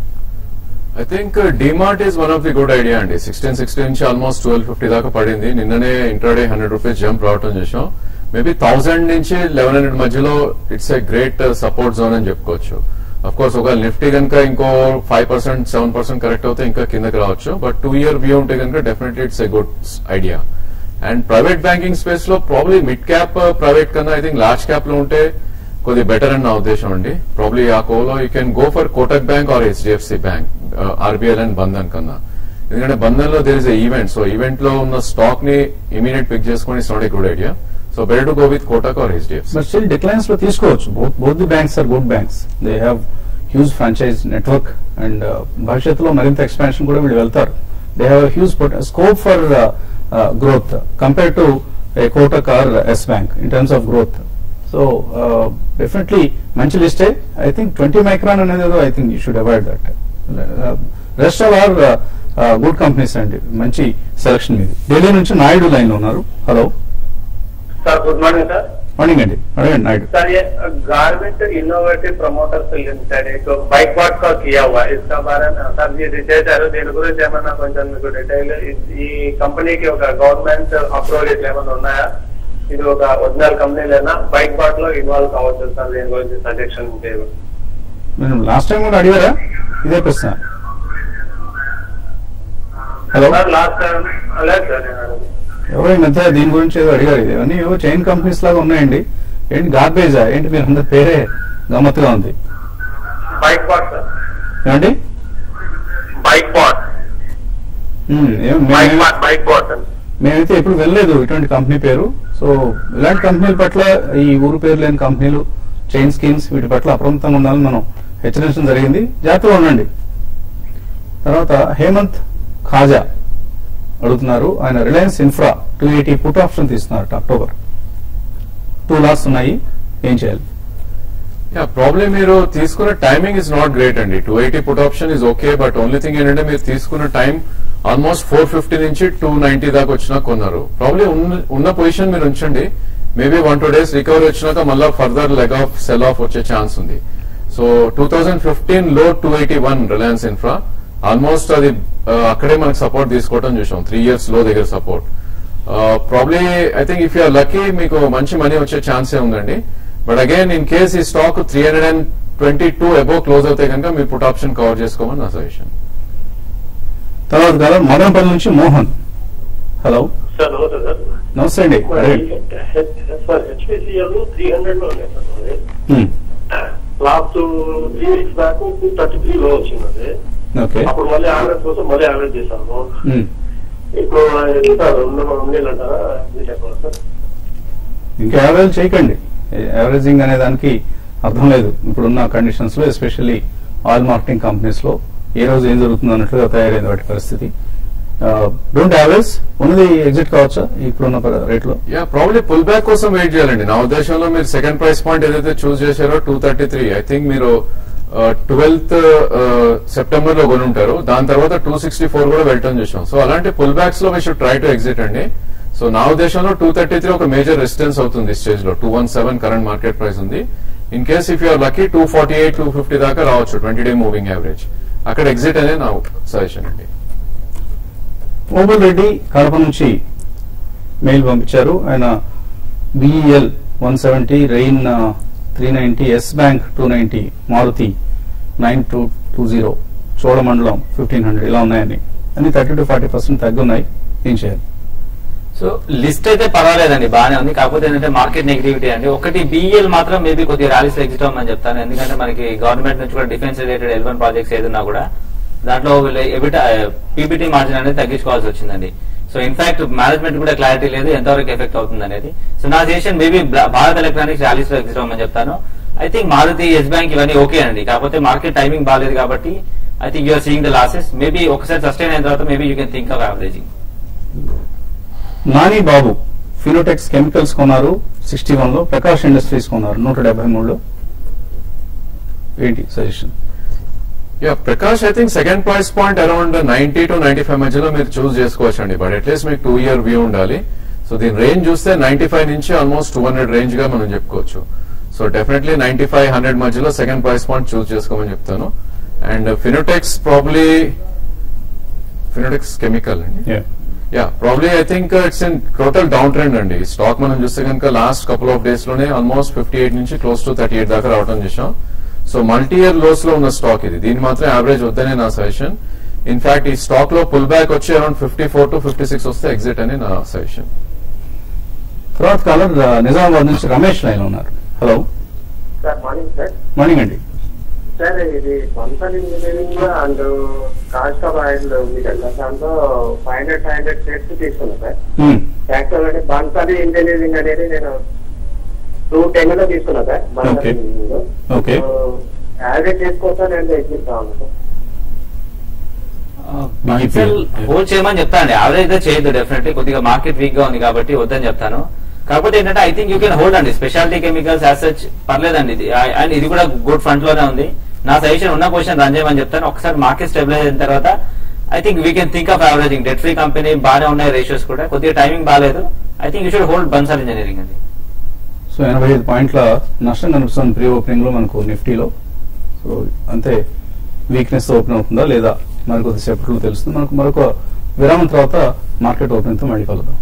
I think DMart is one of the good idea అండి సిక్స్టీన్ సిక్స్టీ నుంచి ఆల్మోస్ట్ ట్వెల్వ్ ఫిఫ్టీ దాకా పడింది నిన్ననే ఇంటర్డే హండ్రెడ్ రూపీస్ జంప్ రావటం చేసాం మేబీ థౌసండ్ నుంచి లెవెన్ హండ్రెడ్ మధ్యలో it's a great support zone అని చెప్పుకోవచ్చు అఫ్ కోర్స్ ఒక నిఫ్టీ కనుక ఇంకో five percent seven percent correct అవుతే ఇంకా కిందకి రావచ్చు బట్ టూ ఇయర్ వ్యూ ఉంటే కనుక definitely it's a good idea and private banking space లో ప్రాబ్లీ మిడ్ క్యాప్ ప్రైవేట్ కన్నా ఐ థింక్ లార్జ్ క్యాప్ లో ఉంటే కొద్ది బెటర్ అని నా ఉద్దేశం అండి ప్రాబ్లీ ఆ కోలో you can go for Kotak bank or HDFC bank RBL and Bandhan కన్నా ఎందుకంటే బంధన్ లో there is event so event లో ఉన్న స్టాక్ ని ఇమీడియట్ పిక్ చేసుకుని it's not a good idea so better to go with Kotak or HDFC but still declines లో తీసుకోవచ్చు both the banks are good banks they have huge franchise network and భవిష్యత్తులో మరింత expansion కూడా వీళ్ళు వెళ్తారు they have huge scope for growth compare to a Kotak or Yes bank in terms of growth so definitely మంచి లిస్టే I think twenty Micron అనేది ఏదో I think you should avoid that rest all are good companies అండి మంచి selection ఇది ఢిల్లీ నుంచి Naidu line లో ఉన్నారు hello sir good morning sir morning అండి అడగండి నాయుడు सर ये गारमेंट इनोवेटिव प्रमोटर्स लिमिटेड एक बाइक वाट का किया हुआ है इसका बारे में సార్ మీరు చేశారు దీని గురించి ఏమన్నా కొంచెం మీకు డీటెయిల్ ఈ కంపెనీకి ఒక గవర్నమెంట్ అప్రూవల్ ఏమైనా ఉన్నాయా ఇది ఒక ఒరిజినల్ కంపెనీలేనా బైక్ వాట్ లో ఇన్వాల్వ్ కావచ్చు సార్ దీని గురించి సజెషన్ చేయవచ్చు మీరు లాస్ట్ టైం కూడా అడిగారా ఇదే ప్రశ్న హలో సార్ లాస్ట్ టైం లేదు సార్ నేను అడిగింది. ఎవరో ఈ మధ్య దీని గురించి ఏదో అడిగారు ఇది అన్నీ ఏవో చైన్ కంపెనీస్ లాగా ఉన్నాయండి ఏంటి గార్బేజా ఏంటి మీరు అందరి పేరే గమ్మత్తుగా ఉంది బైక్ వాట్ సార్ ఏమండి బైక్ వాట్ ఉమ్, ఏం- బైక్ మేము- వాట్ బైక్ వాట్ మేమైతే ఎప్పుడు వెళ్ళలేదు ఇటువంటి కంపెనీ పేరు సో ఇలాంటి కంపెనీల పట్ల ఈ ఊరు పేరు లేని కంపెనీలు చైన్ స్కీమ్స్ వీటి పట్ల అప్రమత్తంగా ఉండాలని మనం హెచ్చరించడం జరిగింది జాగ్రత్తగా ఉండండి తర్వాత హేమంత్ ఖాజా అడుగుతున్నారు ఆయన Reliance infra two eighty put option తీస్తున్నారు అక్టోబర్ టూ లాస్ ఉన్నాయి ఏం చేయాలి యా ప్రాబ్లం మీరు తీసుకున్న టైమింగ్ ఇస్ నాట్ గ్రేట్ అండి two eighty put option is okay but only thing ఏంటంటే మీరు తీసుకున్న టైం ఆల్మోస్ట్ ఫోర్ ఫిఫ్టీ నుంచి టూ నైన్టీ దాకా వచ్చినా కొన్నారు ప్రాబ్లీ ఉన్న పొజిషన్ మీరు ఉంచండి maybe one two days recovery వచ్చినాక మళ్ళీ further leg of sell off వచ్చే ఛాన్స్ ఉంది సో టూ థౌజండ్ ఫిఫ్టీన్ లో two eighty one Reliance infra almost అది ఆ, అక్కడే మనకు సపోర్ట్ తీసుకోవడం చూసాం త్రీ ఇయర్స్ లో దగ్గర support probably I think if you're lucky మీకు మంచి మనీ వచ్చే ఛాన్సే ఉందండి బట్ అగైన్ ఇన్ కేస్ ఈ stock three hundred and twenty two above close అవుతే కనుక మీ పుట్ ఆప్షన్ కవర్ చేసుకోమని నా సజెషన్ తర్వాత కాలం మదనపల్లి నుంచి మోహన్ హలో సార్ నమస్తే సార్ నమస్తే అండి అడగండి. సార్ హెచ్పిసిఎల్ త్రీ హండ్రెడ్ లో ఉన్నాయి సార్ అది. Hmm. Last three weeks back two thirty three లో వచ్చింది ఓకే అప్పుడు మళ్ళీ యావరేజ్ కోసం మళ్ళీ యావరేజ్ చేశాము హ్మ్. ఇప్పుడు సార్ రెండు ఉండేలు అంటారా ఇది చెప్పాలి సార్ ఇంకా యావరేజ్ చేయకండి యావరేజింగ్ అనే దానికి అర్థం లేదు ఇప్పుడున్న కండిషన్స్ లో ఎస్పెషల్లీ ఆయిల్ మార్కెటింగ్ కంపెనీస్ లో ఏ రోజు ఏం జరుగుతుంది అన్నట్లుగా తయారైంది వాటి పరిస్థితి డోంట్ యావరేజ్ ఉన్నది ఎగ్జిట్ కావచ్చా ఇప్పుడున్న రేట్ లో యా ప్రాబ్లీ పుల్ బ్యాక్ కోసం వెయిట్ చేయాలండి నా ఉద్దేశంలో మీరు సెకండ్ ప్రైస్ పాయింట్ ఏదైతే చూస్ చేశారో two thirty three I think మీరు ట్వెల్త్ సెప్టెంబర్ లో కొని ఉంటారు దాని తర్వాత టూ సిక్స్టీ ఫోర్ కూడా వెళ్ళటం చూసాం సో అలాంటి పుల్ బ్యాక్స్ లో we should try to exit అండి సో నా ఉద్దేశంలో టూ థర్టీ త్రీ ఒక మేజర్ రెసిస్టెన్స్ అవుతుంది స్టేజ్ లో two one seven current market price ఉంది in case if you're lucky two forty eight two fifty దాకా రావచ్చు ట్వంటీ డే మూవింగ్ యావరేజ్ అక్కడ ఎగ్జిట్ అనే నా సజెషన్ అండి ఓబుల్ రెడ్డి కడప నుంచి మెయిల్ పంపించారు ఆయన BEL one seventy Rain three ninety Yes Bank two ninety Maruti nine two two zero Cholamandalam fifteen hundred ఇలా ఉన్నాయని అన్ని థర్టీ టు ఫార్టీ పర్సెంట్ తగ్గున్నాయి ఏం చేయాలి సో లిస్ట్ అయితే పర్వాలేదండి బాగానే ఉంది కాకపోతే ఏంటంటే మార్కెట్ నెగిటివిటీ అండి ఒకటి బిఈఎల్ మాత్రం మేబీ కొద్దిగా ర్యాలీస్ ఎగ్జిట్ అవ్వమని చెప్తాను ఎందుకంటే మనకి గవర్నమెంట్ నుంచి కూడా డిఫెన్స్ రిలేటెడ్ ఎల్వన్ ప్రాజెక్ట్స్ ఏదన్నా కూడా దాంట్లో వీళ్ళు ఎబిట పీపీటీ మార్జిన్ అనేది తగ్గించుకోవాల్సి వచ్చిందండి సో ఇన్ఫాక్ట్ మేనేజ్మెంట్ కూడా క్లారిటీ లేదు ఎంతవరకు ఎఫెక్ట్ అవుతుంది అనేది సో నా suggestion maybe Bharat electronics rallies లో ఎగ్జిట్ అవ్వమని చెప్తాను I think Maruti Yes Bank ఇవన్నీ ఓకే అండి కాకపోతే మార్కెట్ టైమింగ్ బాగాలేదు కాబట్టి I think you're seeing the losses maybe ఒకసారి సస్టైన్ అయిన తర్వాత maybe you can think of averaging Nani Babu Fineotex chemicals కొన్నారు సిక్స్టీ వన్ లో ప్రకాష్ ఇండస్ట్రీస్ కొన్నారు నూట డెబ్బై మూడులో ఏంటి suggestion yeah Prakash I think second price point around ninety to ninety five మధ్యలో మీరు చూస్ చేసుకోవచ్చు అండి బట్ అట్లీస్ట్ మీకు టూ ఇయర్ వ్యూ ఉండాలి సో దీని రేంజ్ చూస్తే నైన్టీ ఫైవ్ నుంచి ఆల్మోస్ట్ టూ హండ్రెడ్ రేంజ్ గా మనం చెప్పుకోవచ్చు so definitely ninety five hundred మధ్యలో సెకండ్ ప్రైస్ పాయింట్ చూస్ చేసుకోమని చెప్తాను and Fineotex probably Fineotex chemical అండి yeah probably I think it's in total down trend అండి స్టాక్ మనం చూస్తే కనుక లాస్ట్ కపుల్ ఆఫ్ డేస్ లోనే ఆల్మోస్ట్ ఫిఫ్టీ ఎయిట్ నుంచి క్లోజ్ టు థర్టీ ఎయిట్ దాకా రావడం చూసాం సో మల్టీ ఇయర్ లోస్ లో ఉన్న స్టాక్ ఇది దీని మాత్రం యావరేజ్ వద్దనే నా సజెషన్ ఇన్ఫాక్ట్ ఈ స్టాక్ లో పుల్ బ్యాక్ వచ్చి around fifty four to fifty six వస్తే ఎగ్జిట్ అని నా సజెషన్ తర్వాత కాలం నిజామాబాద్ నుంచి రమేష్ లైన్ ఉన్నారు hello sir morning sir morning అండి సార్ ఇది పంపల్ engineering and cost of oil ఉంది కదా దాంట్లో five hundred five hundred shares తీసుకున్నా సార్ హ్మ్. యాక్చువల్ అంటే బన్సాలి ఇంజనీరింగ్ అనేది నేను టూ టెన్ లో తీసుకున్నా సార్ బన్సాలి Okay. ఇంజనీరింగ్ లో. Okay. సో, యావరేజ్ చేసుకోవచ్చా నేను ఎగ్జిట్ కావాలి సార్ ఎక్సెల్ హోల్డ్ చేయమని చెప్తాను యావరేజ్ అయితే చేయొద్దు డెఫినెట్లీ కొద్దిగా మార్కెట్ వీక్ గా ఉంది కాబట్టి వద్దని చెప్తాను కాకపోతే ఏంటంటే I think you can hold అండి స్పెషాలిటీ కెమికల్స్ యాజ్ సచ్ పర్లేదండి ఇది అండ్ ఇది కూడా గుడ్ ఫ్రంట్ లోనే ఉంది నా సజెషన్ ఉన్న పొజిషన్ రన్ చేయమని చెప్తాను ఒకసారి మార్కెట్ స్టెబిలైజ్ అయిన తర్వాత I think we can think of averaging debt free company బాగానే ఉన్నాయి రేషియోస్ కూడా కొద్దిగా టైమింగ్ బాగాలేదు I think you should hold Bansal engineering అండి సో ఎనభై ఐదు పాయింట్ల నష్టం కనిపిస్తుంది ప్రీ ఓపెనింగ్ లో మనకు నిఫ్టీలో సో అంతే వీక్నెస్ ఓపెన్ అవుతుందా లేదా మరి కొద్దిసేపట్లో తెలుస్తుంది మనకు మరొక విరామం తర్వాత మార్కెట్ ఓపెనింగ్ తో మళ్ళీ కలుద్దాం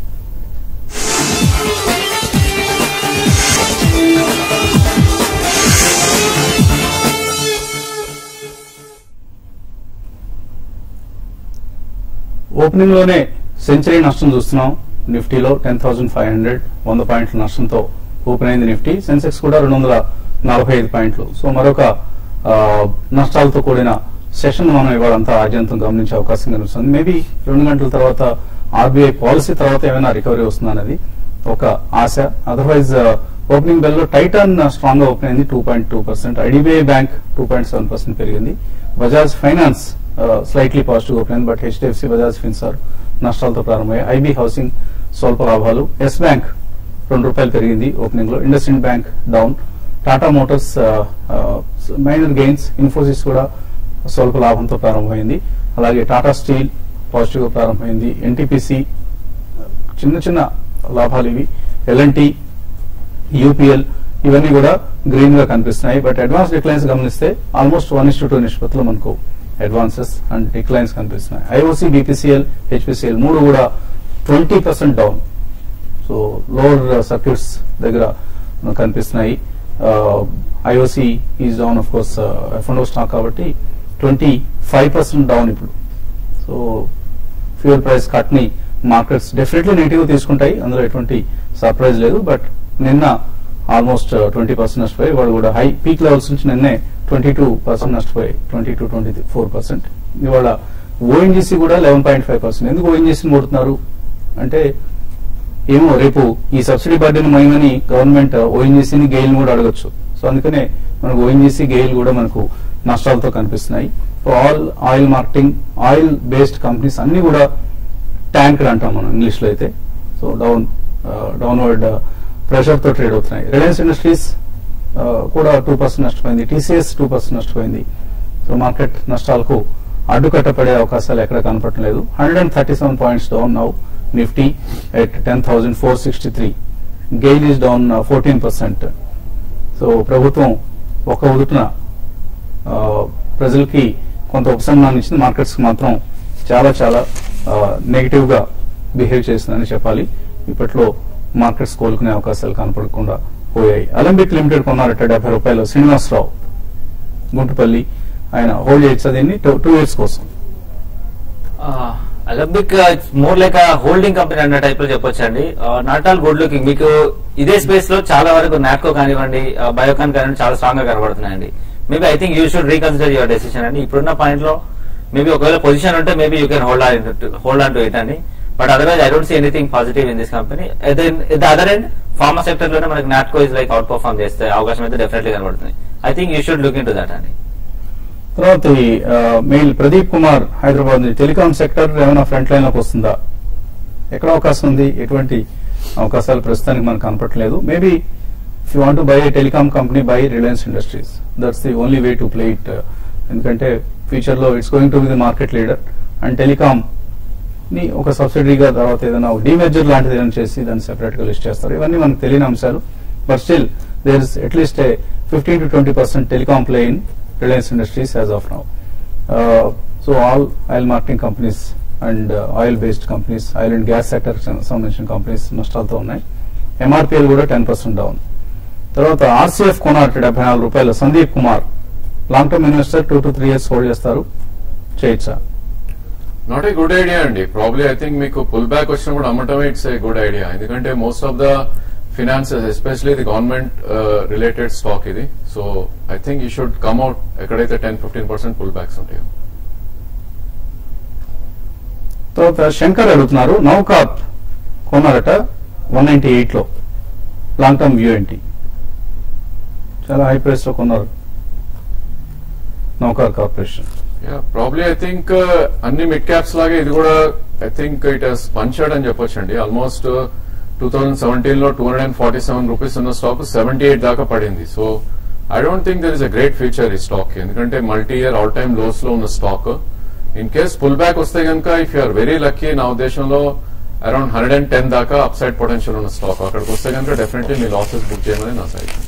ఓపెనింగ్ లోనే సెంచరీ నష్టం చూస్తున్నాం నిఫ్టీలో టెన్ థౌసండ్ ఫైవ్ హండ్రెడ్ వంద పాయింట్ల నష్టంతో ఓపెన్ అయింది నిఫ్టీ సెన్సెక్స్ కూడా రెండు వందల నలభై ఐదు పాయింట్లు సో మరొక ఆ, నష్టాలతో కూడిన సెషన్ మనం ఇవాళంతా ఆద్యంతం గమనించే అవకాశం కనిపిస్తుంది మేబీ రెండు గంటల తర్వాత ఆర్బీఐ పాలసీ తర్వాత ఏమైనా రికవరీ వస్తుందా అనేది ఒక ఆశ అదర్వైజ్ ఓపెనింగ్ బెల్ లో టైటాన్ స్ట్రాంగ్ గా ఓపెన్ అయింది two point two percent IDBI bank two point seven percent పెరిగింది Bajaj finance slightly positive open అయింది బట్ హెచ్డిఎఫ్సి బజాజ్ ఫిన్సార్ నష్టాలతో ప్రారంభమయ్యాయి ఐబీ హౌసింగ్ స్వల్ప లాభాలు ఎస్ బ్యాంక్ రెండు రూపాయలు పెరిగింది ఓపెనింగ్ లో IndusInd bank down Tata motors minor gains Infosys కూడా స్వల్ప లాభంతో ప్రారంభమైంది అలాగే టాటా స్టీల్ పాజిటివ్ గా ప్రారంభమైంది ఎన్టీపీసీ చిన్న చిన్న లాభాలు ఇవి ఎల్ఎన్టీ యూపీఎల్ ఇవన్నీ కూడా గ్రీన్ గా కనిపిస్తున్నాయి బట్ అడ్వాన్స్ డిక్లైన్స్ గమనిస్తే ఆల్మోస్ట్ వన్ ఇస్ టూ నిష్పత్తిలో మనకు అడ్వాన్సెస్ అండ్ డిక్లైన్స్ కనిపిస్తున్నాయి ఐఓసీ బీపీసీఎల్ హెచ్పిసిఎల్ మూడు కూడా twenty percent down so lower circuits దగ్గర మనకు కనిపిస్తున్నాయి IOC is down of course F and O stock కాబట్టి ట్వంటీ ఫైవ్ పర్సెంట్ డౌన్ ఇప్పుడు సో ఫ్యూయల్ ప్రైస్ కట్ ని మార్కెట్స్ డెఫినెట్లీ నెగిటివ్ తీసుకుంటాయి అందులో ఎటువంటి సర్ప్రైజ్ లేదు బట్ నిన్న ఆల్మోస్ట్ ట్వంటీ పర్సెంట్ నష్టపోయి వాళ్ళు కూడా హై పీక్ లెవెల్స్ నుంచి నిన్నే ట్వంటీ టూ పర్సెంట్ నష్టపోయి twenty to twenty four percent ఇవాళ ఓఎన్జీసీ కూడా లెవెన్ పాయింట్ ఫైవ్ పర్సెంట్ ఎందుకు ఓఎన్జీసీని కొడుతున్నారు అంటే ఏమో రేపు ఈ సబ్సిడీ బడ్డీని మోయమని గవర్నమెంట్ ఓఎన్జీసీని గెయిల్ కూడా అడగచ్చు సో అందుకనే మనకు ఓఎన్జీసీ గెయిల్ కూడా మనకు నష్టాలతో కనిపిస్తున్నాయి all oil marketing oil based companies అన్ని కూడా ట్యాంకర్ అంటాం మనం ఇంగ్లీష్ లో అయితే సో డౌన్ డౌన్వర్డ్ ప్రెషర్ తో ట్రేడ్ అవుతున్నాయి రిలయన్స్ ఇండస్ట్రీస్ కూడా టూ పర్సెంట్ నష్టపోయింది టీసీఎస్ టూ పర్సెంట్ నష్టపోయింది సో మార్కెట్ నష్టాలకు అడ్డుకట్టపడే అవకాశాలు ఎక్కడ కనపడటం లేదు hundred and thirty seven points down now Nifty at ten thousand four sixty three GAIL is down fourteen percent so ప్రభుత్వం ఒక ఉదుటిన ఆ, ప్రజలకి కొంత ఉపశమనాన్ని ఇచ్చింది మార్కెట్స్ మాత్రం చాలా చాలా నెగిటివ్ గా బిహేవ్ చేసిందని చెప్పాలి ఇప్పట్లో మార్కెట్స్ కోలుకునే అవకాశాలు కనపడకుండా పోయాయి అలంబిక్ లిమిటెడ్ కొన్నారట డెబ్బై రూపాయలు శ్రీనివాసరావు గుంటుపల్లి ఆయన హోల్డ్ చేయొచ్చు దీన్ని టూ ఇయర్స్ కోసం అలబిక్ మోర్ లైక్ హోల్డింగ్ కంపెనీ అన్న టైప్ లో చెప్పొచ్చు అండి నాట్ ఆల్ గుడ్ లుకింగ్ మీకు ఇదే స్పేస్ లో చాలా వరకు నాట్కో కానివ్వండి బయోకాన్ కానివ్వండి చాలా స్ట్రాంగ్ గా కనబడుతున్నాయండి maybe I think you should reconsider your decision అండి ఇప్పుడున్న పాయింట్ లో మేబీ ఒకవేళ పొజిషన్ ఉంటే maybe you can hold hold on to it అండి but otherwise I don't see anything positive in this company the other end pharma sector లోనే మనకి Natco is like outperform చేస్తే అవకాశం అయితే డెఫినెట్లీ కనబడుతుంది I think you should look into that అండి తర్వాత ఈ, ఆ, మెయిల్ ప్రదీప్ కుమార్ హైదరాబాద్ నుంచి టెలికాం సెక్టర్ ఏమైనా ఫ్రంట్ లైన్ లోకి వస్తుందా ఎక్కడ అవకాశం ఉంది ఎటువంటి అవకాశాలు ప్రస్తుతానికి మనకు కనపట్లేదు maybe if you want buy a telecom company buy Reliance industries that's the only way to play it ఎందుకంటే ఫ్యూచర్ లో it's going to be the market leader and telecom ని ఒక సబ్సిడీగా తర్వాత ఏదైనా డిమెజర్ లాంటిది ఏదైనా చేసి దాన్ని సెపరేట్ గా లిస్ట్ చేస్తారు ఇవన్నీ మనకు తెలియని అంశాలు but still there is at least a fifteen to twenty percent telecom play in Reliance industries as of now so all oil marketing companies and oil based companies oil and gas sector సంబంధించిన companies నష్టాలతో ఉన్నాయి MRPL కూడా ten percent down తర్వాత RCF కొనారు డెబ్బై నాలుగు రూపాయలు Sandeep Kumar long term investor two to three years hold చేస్తారు చేయొచ్చా నాట్ ఏ గుడ్ ఐడియా అండి ప్రాబ్లీ ఐ థింక్ మీకు పుల్ బ్యాక్ వచ్చినప్పుడు అమ్మటమే ఇట్స్ ఏ గుడ్ ఐడియా ఎందుకంటే most of the finances especially the government related stock ఇది so I think you should come out ఎక్కడైతే ten fifteen percent pull backs ఉంటాయో తర్వాత శంకర్ అడుగుతున్నారు నౌకాప్ కొన్నారట వన్ నైన్టీ ఎయిట్ లో లాంగ్ టర్మ్ వ్యూ ఏంటి చాలా హై ప్రైస్ లో కొన్నారు నౌకార్ corporation yeah probably I think అన్ని మిడ్ క్యాప్స్ లాగే ఇది కూడా I think it has punched అని చెప్పొచ్చు అండి ఆల్మోస్ట్ టూ థౌసండ్ సెవెంటీన్ లో two hundred and forty seven rupees ఉన్న స్టాక్ సెవెంటీ ఎయిట్ దాకా పడింది so I don't think there is a great future ఈ స్టాక్ ఎందుకంటే multi year all time lows లో ఉన్న stock in case pull back వస్తే కనుక ఇఫ్ యూఆర్ వెరీ లక్కీ నా ఉద్దేశంలో అరౌండ్ హండ్రెడ్ అండ్ టెన్ దాకా అప్ సైడ్ పొటెన్షియల్ ఉన్న స్టాక్ అక్కడికి వస్తే కనుక డెఫినెట్లీ మీ లాసెస్ బుక్ చేయమని నా సజెషన్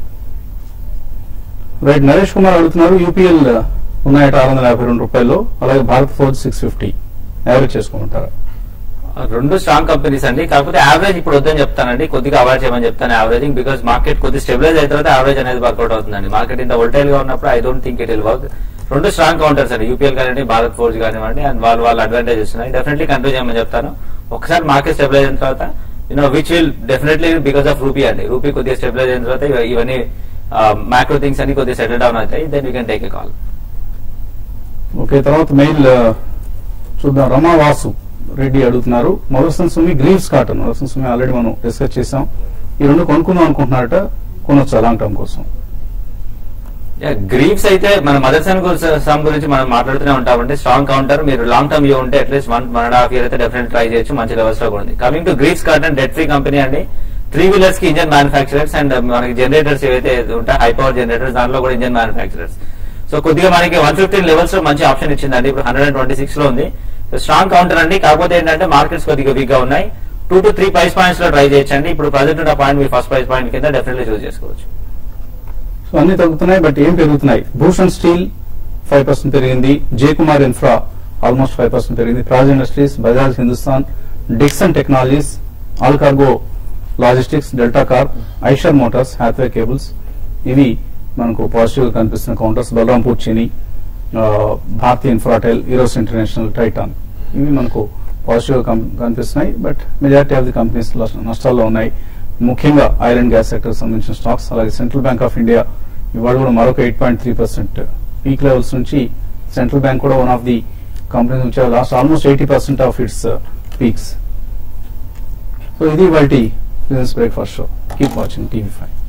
రైట్ నరేష్ కుమార్ అడుగుతున్నారు యూపీఎల్ ఉన్నాయట ఆరు వందల యాభై రెండు రూపాయలు అలాగే Bharat forge six fifty average చేసుకోమంటారా రెండు స్ట్రాంగ్ కంపెనీస్ అండి కాకపోతే యావరేజ్ ఇప్పుడు వద్దని చెప్తానండి కొద్దిగా అవాయిడ్ చేయమని చెప్తాను యావరేజింగ్ బికాస్ మార్కెట్ కొద్ది స్టెబిలైజ్ అయిన తర్వాత యావరేజ్ అనేది వర్కౌట్ అవుతుందండి మార్కెట్ ఇంత వోల్టైల్ గా ఉన్నప్పుడు I don't think it will work రెండు స్ట్రాంగ్ కౌంటర్స్ అండి యూపీఎల్ కానివ్వండి భారత్ ఫోర్జ్ కానివ్వండి అండ్ వాళ్ళు వాళ్ళ అడ్వాంటేజెస్ ఉన్నాయి డెఫినెట్లీ కంట్రోల్ చేయమని చెప్తాను ఒకసారి మార్కెట్ స్టెబిలైజ్ అయిన తర్వాత you know which will definitely because of rupee అండి రూపీ కొద్దిగా స్టెబిలైజ్ అయిన తర్వాత ఇవ- ఇవన్నీ మ్యాక్రో థింగ్స్ అన్ని కొద్దిగా సెటిల్ డౌన్ అవుతాయి then you can take a call okay తర్వాత మెయిల్ ఆ, చూద్దాం రమా వాసు రెడ్డి అడుగుతున్నారు మొదలసన్ సుమి గ్రీవ్స్ కాటన్ మొదలసన్ సుమి ఆల్రెడీ మనం డిస్కస్ చేసాం ఈ రెండు కొనుక్కుందాం అనుకుంటున్నారట కొనొచ్చా లాంగ్ టర్మ్ కోసం గ్రీవ్స్ అయితే మన మదర్సన్ సమ్ గురించి మనం మాట్లాడుతూనే ఉంటామంటే స్ట్రాంగ్ కౌంటర్ మీరు లాంగ్ టర్మ్ వ్యూ ఉంటే at least one one and half year అయితే డెఫినెట్ ట్రై చేయొచ్చు మంచి లెవెల్స్ లో కూడా ఉంది coming to Greaves cotton debt free company అండి త్రీ వీలర్స్ కి ఇంజన్ మ్యానుఫాక్చరర్స్ అండ్ మనకి జనరేటర్స్ ఏవైతే ఉంటాయి హై పవర్ జనరేటర్స్ దాంట్లో కూడా ఇంజన్ మ్యానుఫాక్చరర్స్ సో కొద్దిగా మనకి వన్ ఫిఫ్టీన్ లెవెల్స్ లో మంచి ఆప్షన్ ఇచ్చిందండి ఇప్పుడు హండ్రెడ్ అండ్ ట్వంటీ సిక్స్ లో ఉంది సో స్ట్రాంగ్ కౌంటర్ అండి కాకపోతే ఏంటంటే మార్కెట్స్ కొద్దిగా వీక్ గా ఉన్నాయి two to three price points లో ట్రై చేయొచ్చండి ఇప్పుడు ప్రజెంట్ ఉన్న పాయింట్ మీ ఫస్ట్ ప్రైస్ పాయింట్ కింద డెఫినెట్లీ చూస్ చేసుకోవచ్చు సో అన్ని తగ్గుతున్నాయి బట్ ఏం పెరుగుతున్నాయి భూషణ్ స్టీల్ ఫైవ్ పర్సెంట్ పెరిగింది J Kumar Infra almost five percent పెరిగింది Praj Industries Bajaj Hindustan Dixon Technologies All Cargo Logistics Delta Corp Eicher Motors Hathway Cables ఇవి మనకు పాజిటివ్ గా కనిపిస్తున్న కౌంటర్స్ బలరాంపూర్ చీని ఆ, Bharatiya Infratel Eros International Titan ఇవి మనకు పాజిటివ్ గా కం- కనిపిస్తున్నాయి but majority of the companies నష్టాల్లో ఉన్నాయి ముఖ్యంగా ఆయిల్ అండ్ గ్యాస్ సెక్టర్ సంబంధించిన స్టాక్స్ అలాగే సెంట్రల్ బ్యాంక్ ఆఫ్ ఇండియా ఇవాళ కూడా మరొక eight point three percent peak levels నుంచి సెంట్రల్ బ్యాంక్ కూడా వన్ ఆఫ్ ది కంపెనీస్ నుంచి lost almost eighty percent of its peaks so ఇది వాటి business breakfast show keep watching TV five